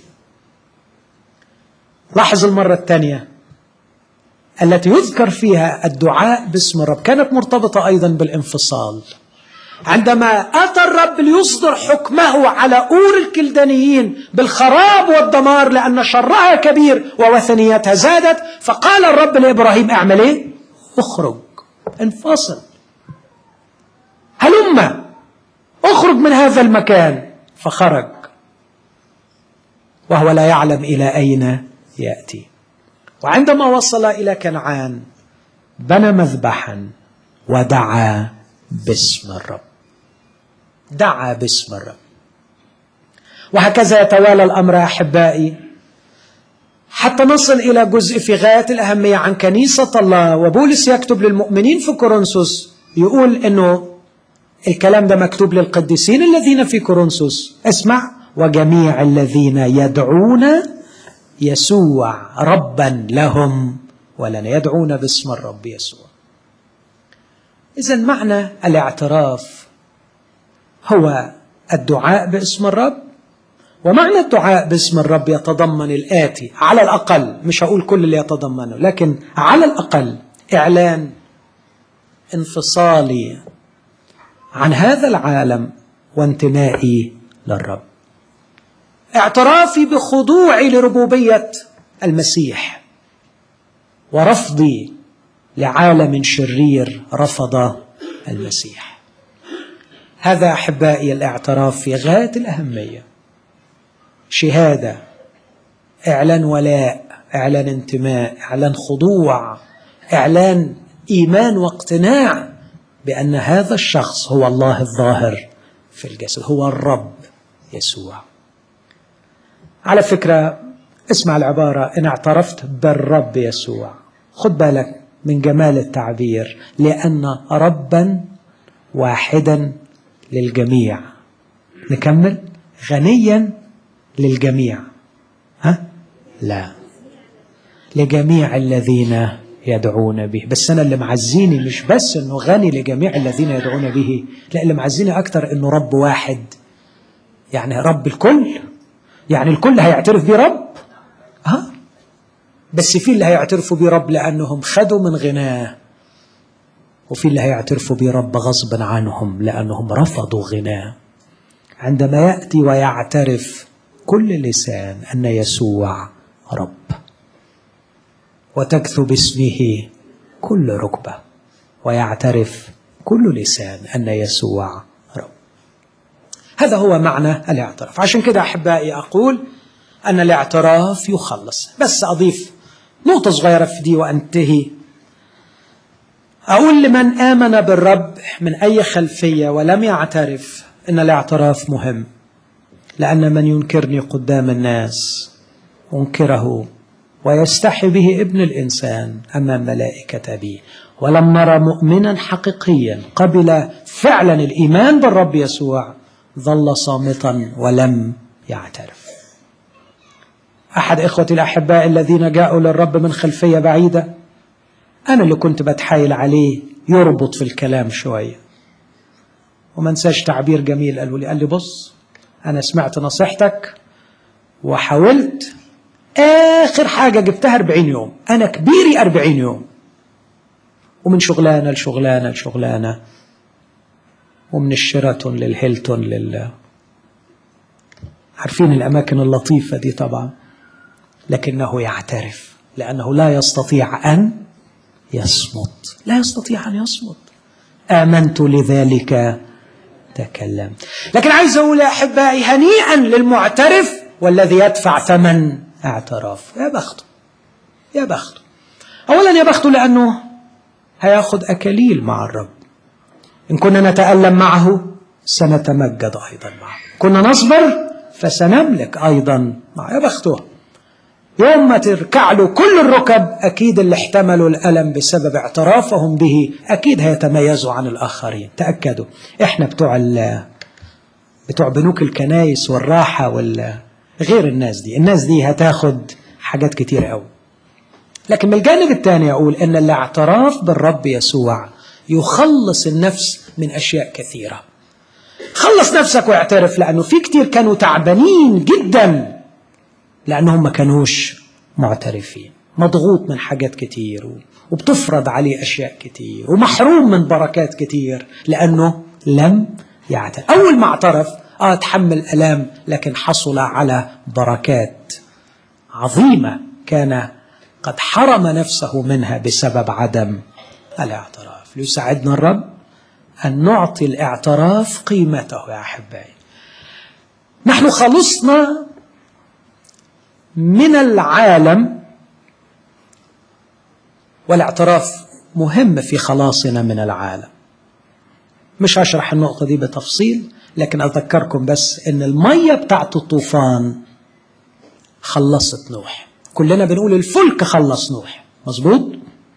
لاحظ المرة الثانية التي يذكر فيها الدعاء باسم الرب كانت مرتبطة أيضا بالانفصال عندما أتى الرب ليصدر حكمه على أور الكلدانيين بالخراب والدمار لأن شرها كبير ووثنيتها زادت فقال الرب لإبراهيم اعمل إيه؟ اخرج انفصل هلم اخرج من هذا المكان فخرج وهو لا يعلم إلى أين يأتي وعندما وصل إلى كنعان بنى مذبحا ودعا باسم الرب دعا باسم الرب وهكذا يتوالى الأمر أحبائي حتى نصل إلى جزء في غاية الأهمية عن كنيسة الله وبولس يكتب للمؤمنين في كورنثوس يقول أنه الكلام ده مكتوب للقديسين الذين في كورنثوس اسمع وجميع الذين يدعون يسوع ربا لهم ولنا يدعون باسم الرب يسوع إذا معنى الاعتراف هو الدعاء باسم الرب ومعنى الدعاء باسم الرب يتضمن الآتي على الأقل مش هقول كل اللي يتضمنه لكن على الأقل إعلان انفصالي عن هذا العالم وانتمائي للرب اعترافي بخضوعي لربوبيه المسيح ورفضي لعالم شرير رفض المسيح هذا احبائي الاعتراف في غايه الاهميه شهاده اعلان ولاء اعلان انتماء اعلان خضوع اعلان ايمان واقتناع بان هذا الشخص هو الله الظاهر في الجسد هو الرب يسوع على فكره اسمع العباره ان اعترفت بالرب يسوع خد بالك من جمال التعبير لان ربا واحدا للجميع نكمل غنيا للجميع ها لا لجميع الذين يدعون به بس أنا اللي معزيني مش بس أنه غني لجميع الذين يدعون به لا اللي معزيني أكتر أنه رب واحد يعني رب الكل يعني الكل هيعترف بيه رب ها بس في اللي هيعترفوا بيه رب لأنهم خدوا من غناه وفي اللي هيعترفوا بيه رب غصبا عنهم لأنهم رفضوا غناه عندما يأتي ويعترف كل لسان أن يسوع رب وتكثب اسمه كل ركبة ويعترف كل لسان أن يسوع رب هذا هو معنى الاعتراف عشان كده أحبائي أقول أن الاعتراف يخلص بس أضيف نقطة صغيرة في دي وأنتهي أقول لمن آمن بالرب من أي خلفية ولم يعترف أن الاعتراف مهم لأن من ينكرني قدام الناس أنكره ويستحي به ابن الإنسان أمام ملائكة أبيه ولم نرى مؤمنا حقيقيا قبل فعلا الإيمان بالرب يسوع ظل صامتا ولم يعترف أحد إخوتي الأحباء الذين جاءوا للرب من خلفية بعيدة أنا اللي كنت بتحايل عليه يربط في الكلام شوية وما انساش تعبير جميل قالوا لي قال لي بص أنا سمعت نصيحتك وحاولت آخر حاجة جبتها 40 يوم أنا كبيري 40 يوم ومن شغلانة لشغلانة لشغلانة ومن الشيراتون للهيلتون لل عارفين الأماكن اللطيفة دي طبعا لكنه يعترف لأنه لا يستطيع أن يصمت لا يستطيع أن يصمت آمنت لذلك تكلمت لكن عايز أقول يا أحبائي هنيئا للمعترف والذي يدفع ثمن اعتراف يا بخته يا بخته أولا يا بخته لأنه هياخد أكاليل مع الرب إن كنا نتألم معه سنتمجد أيضا معه كنا نصبر فسنملك أيضا يا بختها يوم ما تركع له كل الركب أكيد اللي احتملوا الألم بسبب اعترافهم به أكيد هيتميزوا عن الآخرين تأكدوا إحنا بتوع بتوع بنوك الكنايس والراحة وال غير الناس دي الناس دي هتاخد حاجات كتير قوي لكن من الجانب الثاني أقول إن الاعتراف بالرب يسوع يخلص النفس من أشياء كثيرة خلص نفسك واعترف لأنه في كتير كانوا تعبانين جدا لأنهم ما كانوش معترفين مضغوط من حاجات كتير وبتفرض عليه أشياء كتير ومحروم من بركات كتير لأنه لم يعترف أول ما اعترف آه تحمل ألام لكن حصل على بركات عظيمة كان قد حرم نفسه منها بسبب عدم الاعتراف ليساعدنا الرب أن نعطي الاعتراف قيمته يا أحبائي نحن خلصنا من العالم والاعتراف مهم في خلاصنا من العالم مش هشرح النقطة دي بتفصيل لكن أذكركم بس إن المية بتاعت الطوفان خلصت نوح كلنا بنقول الفلك خلص نوح مظبوط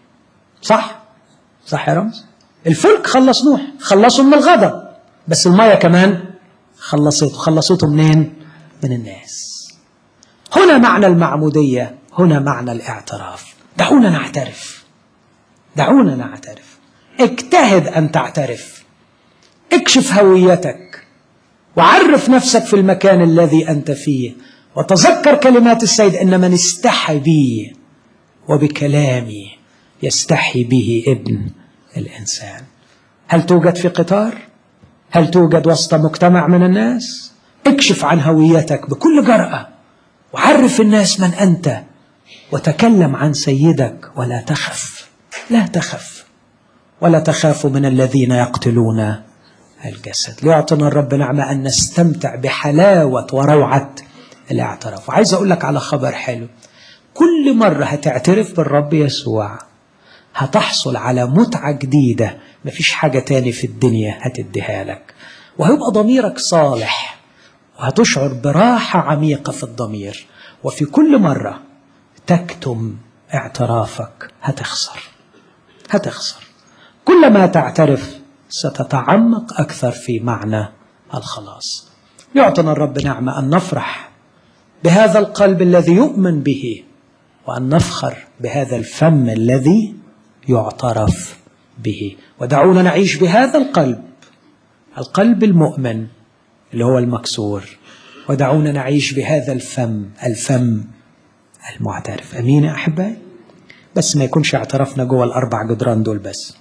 صح صح يا رمز الفلك خلص نوح خلصه من الغضب بس المية كمان خلصته خلصته منين من الناس هنا معنى المعمودية هنا معنى الاعتراف دعونا نعترف دعونا نعترف اجتهد أن تعترف اكشف هويتك وعرف نفسك في المكان الذي أنت فيه وتذكر كلمات السيد إن من استحى بي وبكلامي يستحي به ابن الإنسان هل توجد في قطار؟ هل توجد وسط مجتمع من الناس؟ اكشف عن هويتك بكل جرأة وعرف الناس من أنت وتكلم عن سيدك ولا تخف لا تخف ولا تخاف من الذين يقتلون الجسد ليعطنا الرب نعمة أن نستمتع بحلاوة وروعة الاعتراف وعايز أقول لك على خبر حلو كل مرة هتعترف بالرب يسوع هتحصل على متعة جديدة مفيش حاجة تاني في الدنيا هتديها لك وهيبقى ضميرك صالح وهتشعر براحة عميقة في الضمير وفي كل مرة تكتم اعترافك هتخسر هتخسر كلما تعترف ستتعمق أكثر في معنى الخلاص يعطنا الرب نعمة أن نفرح بهذا القلب الذي يؤمن به وأن نفخر بهذا الفم الذي يعترف به ودعونا نعيش بهذا القلب القلب المؤمن اللي هو المكسور ودعونا نعيش بهذا الفم الفم المعترف امين يا احبائي بس ما يكونش اعترفنا جوه الاربع جدران دول بس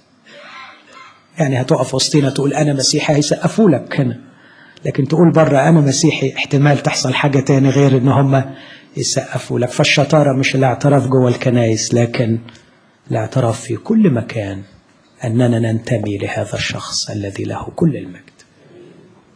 يعني هتقف وسطينا تقول انا مسيحي هيسقفوا لك هنا لكن تقول بره انا مسيحي احتمال تحصل حاجه تاني غير ان هم يسقفوا لك فالشطاره مش الاعتراف جوه الكنايس لكن الاعتراف في كل مكان اننا ننتمي لهذا الشخص الذي له كل المجد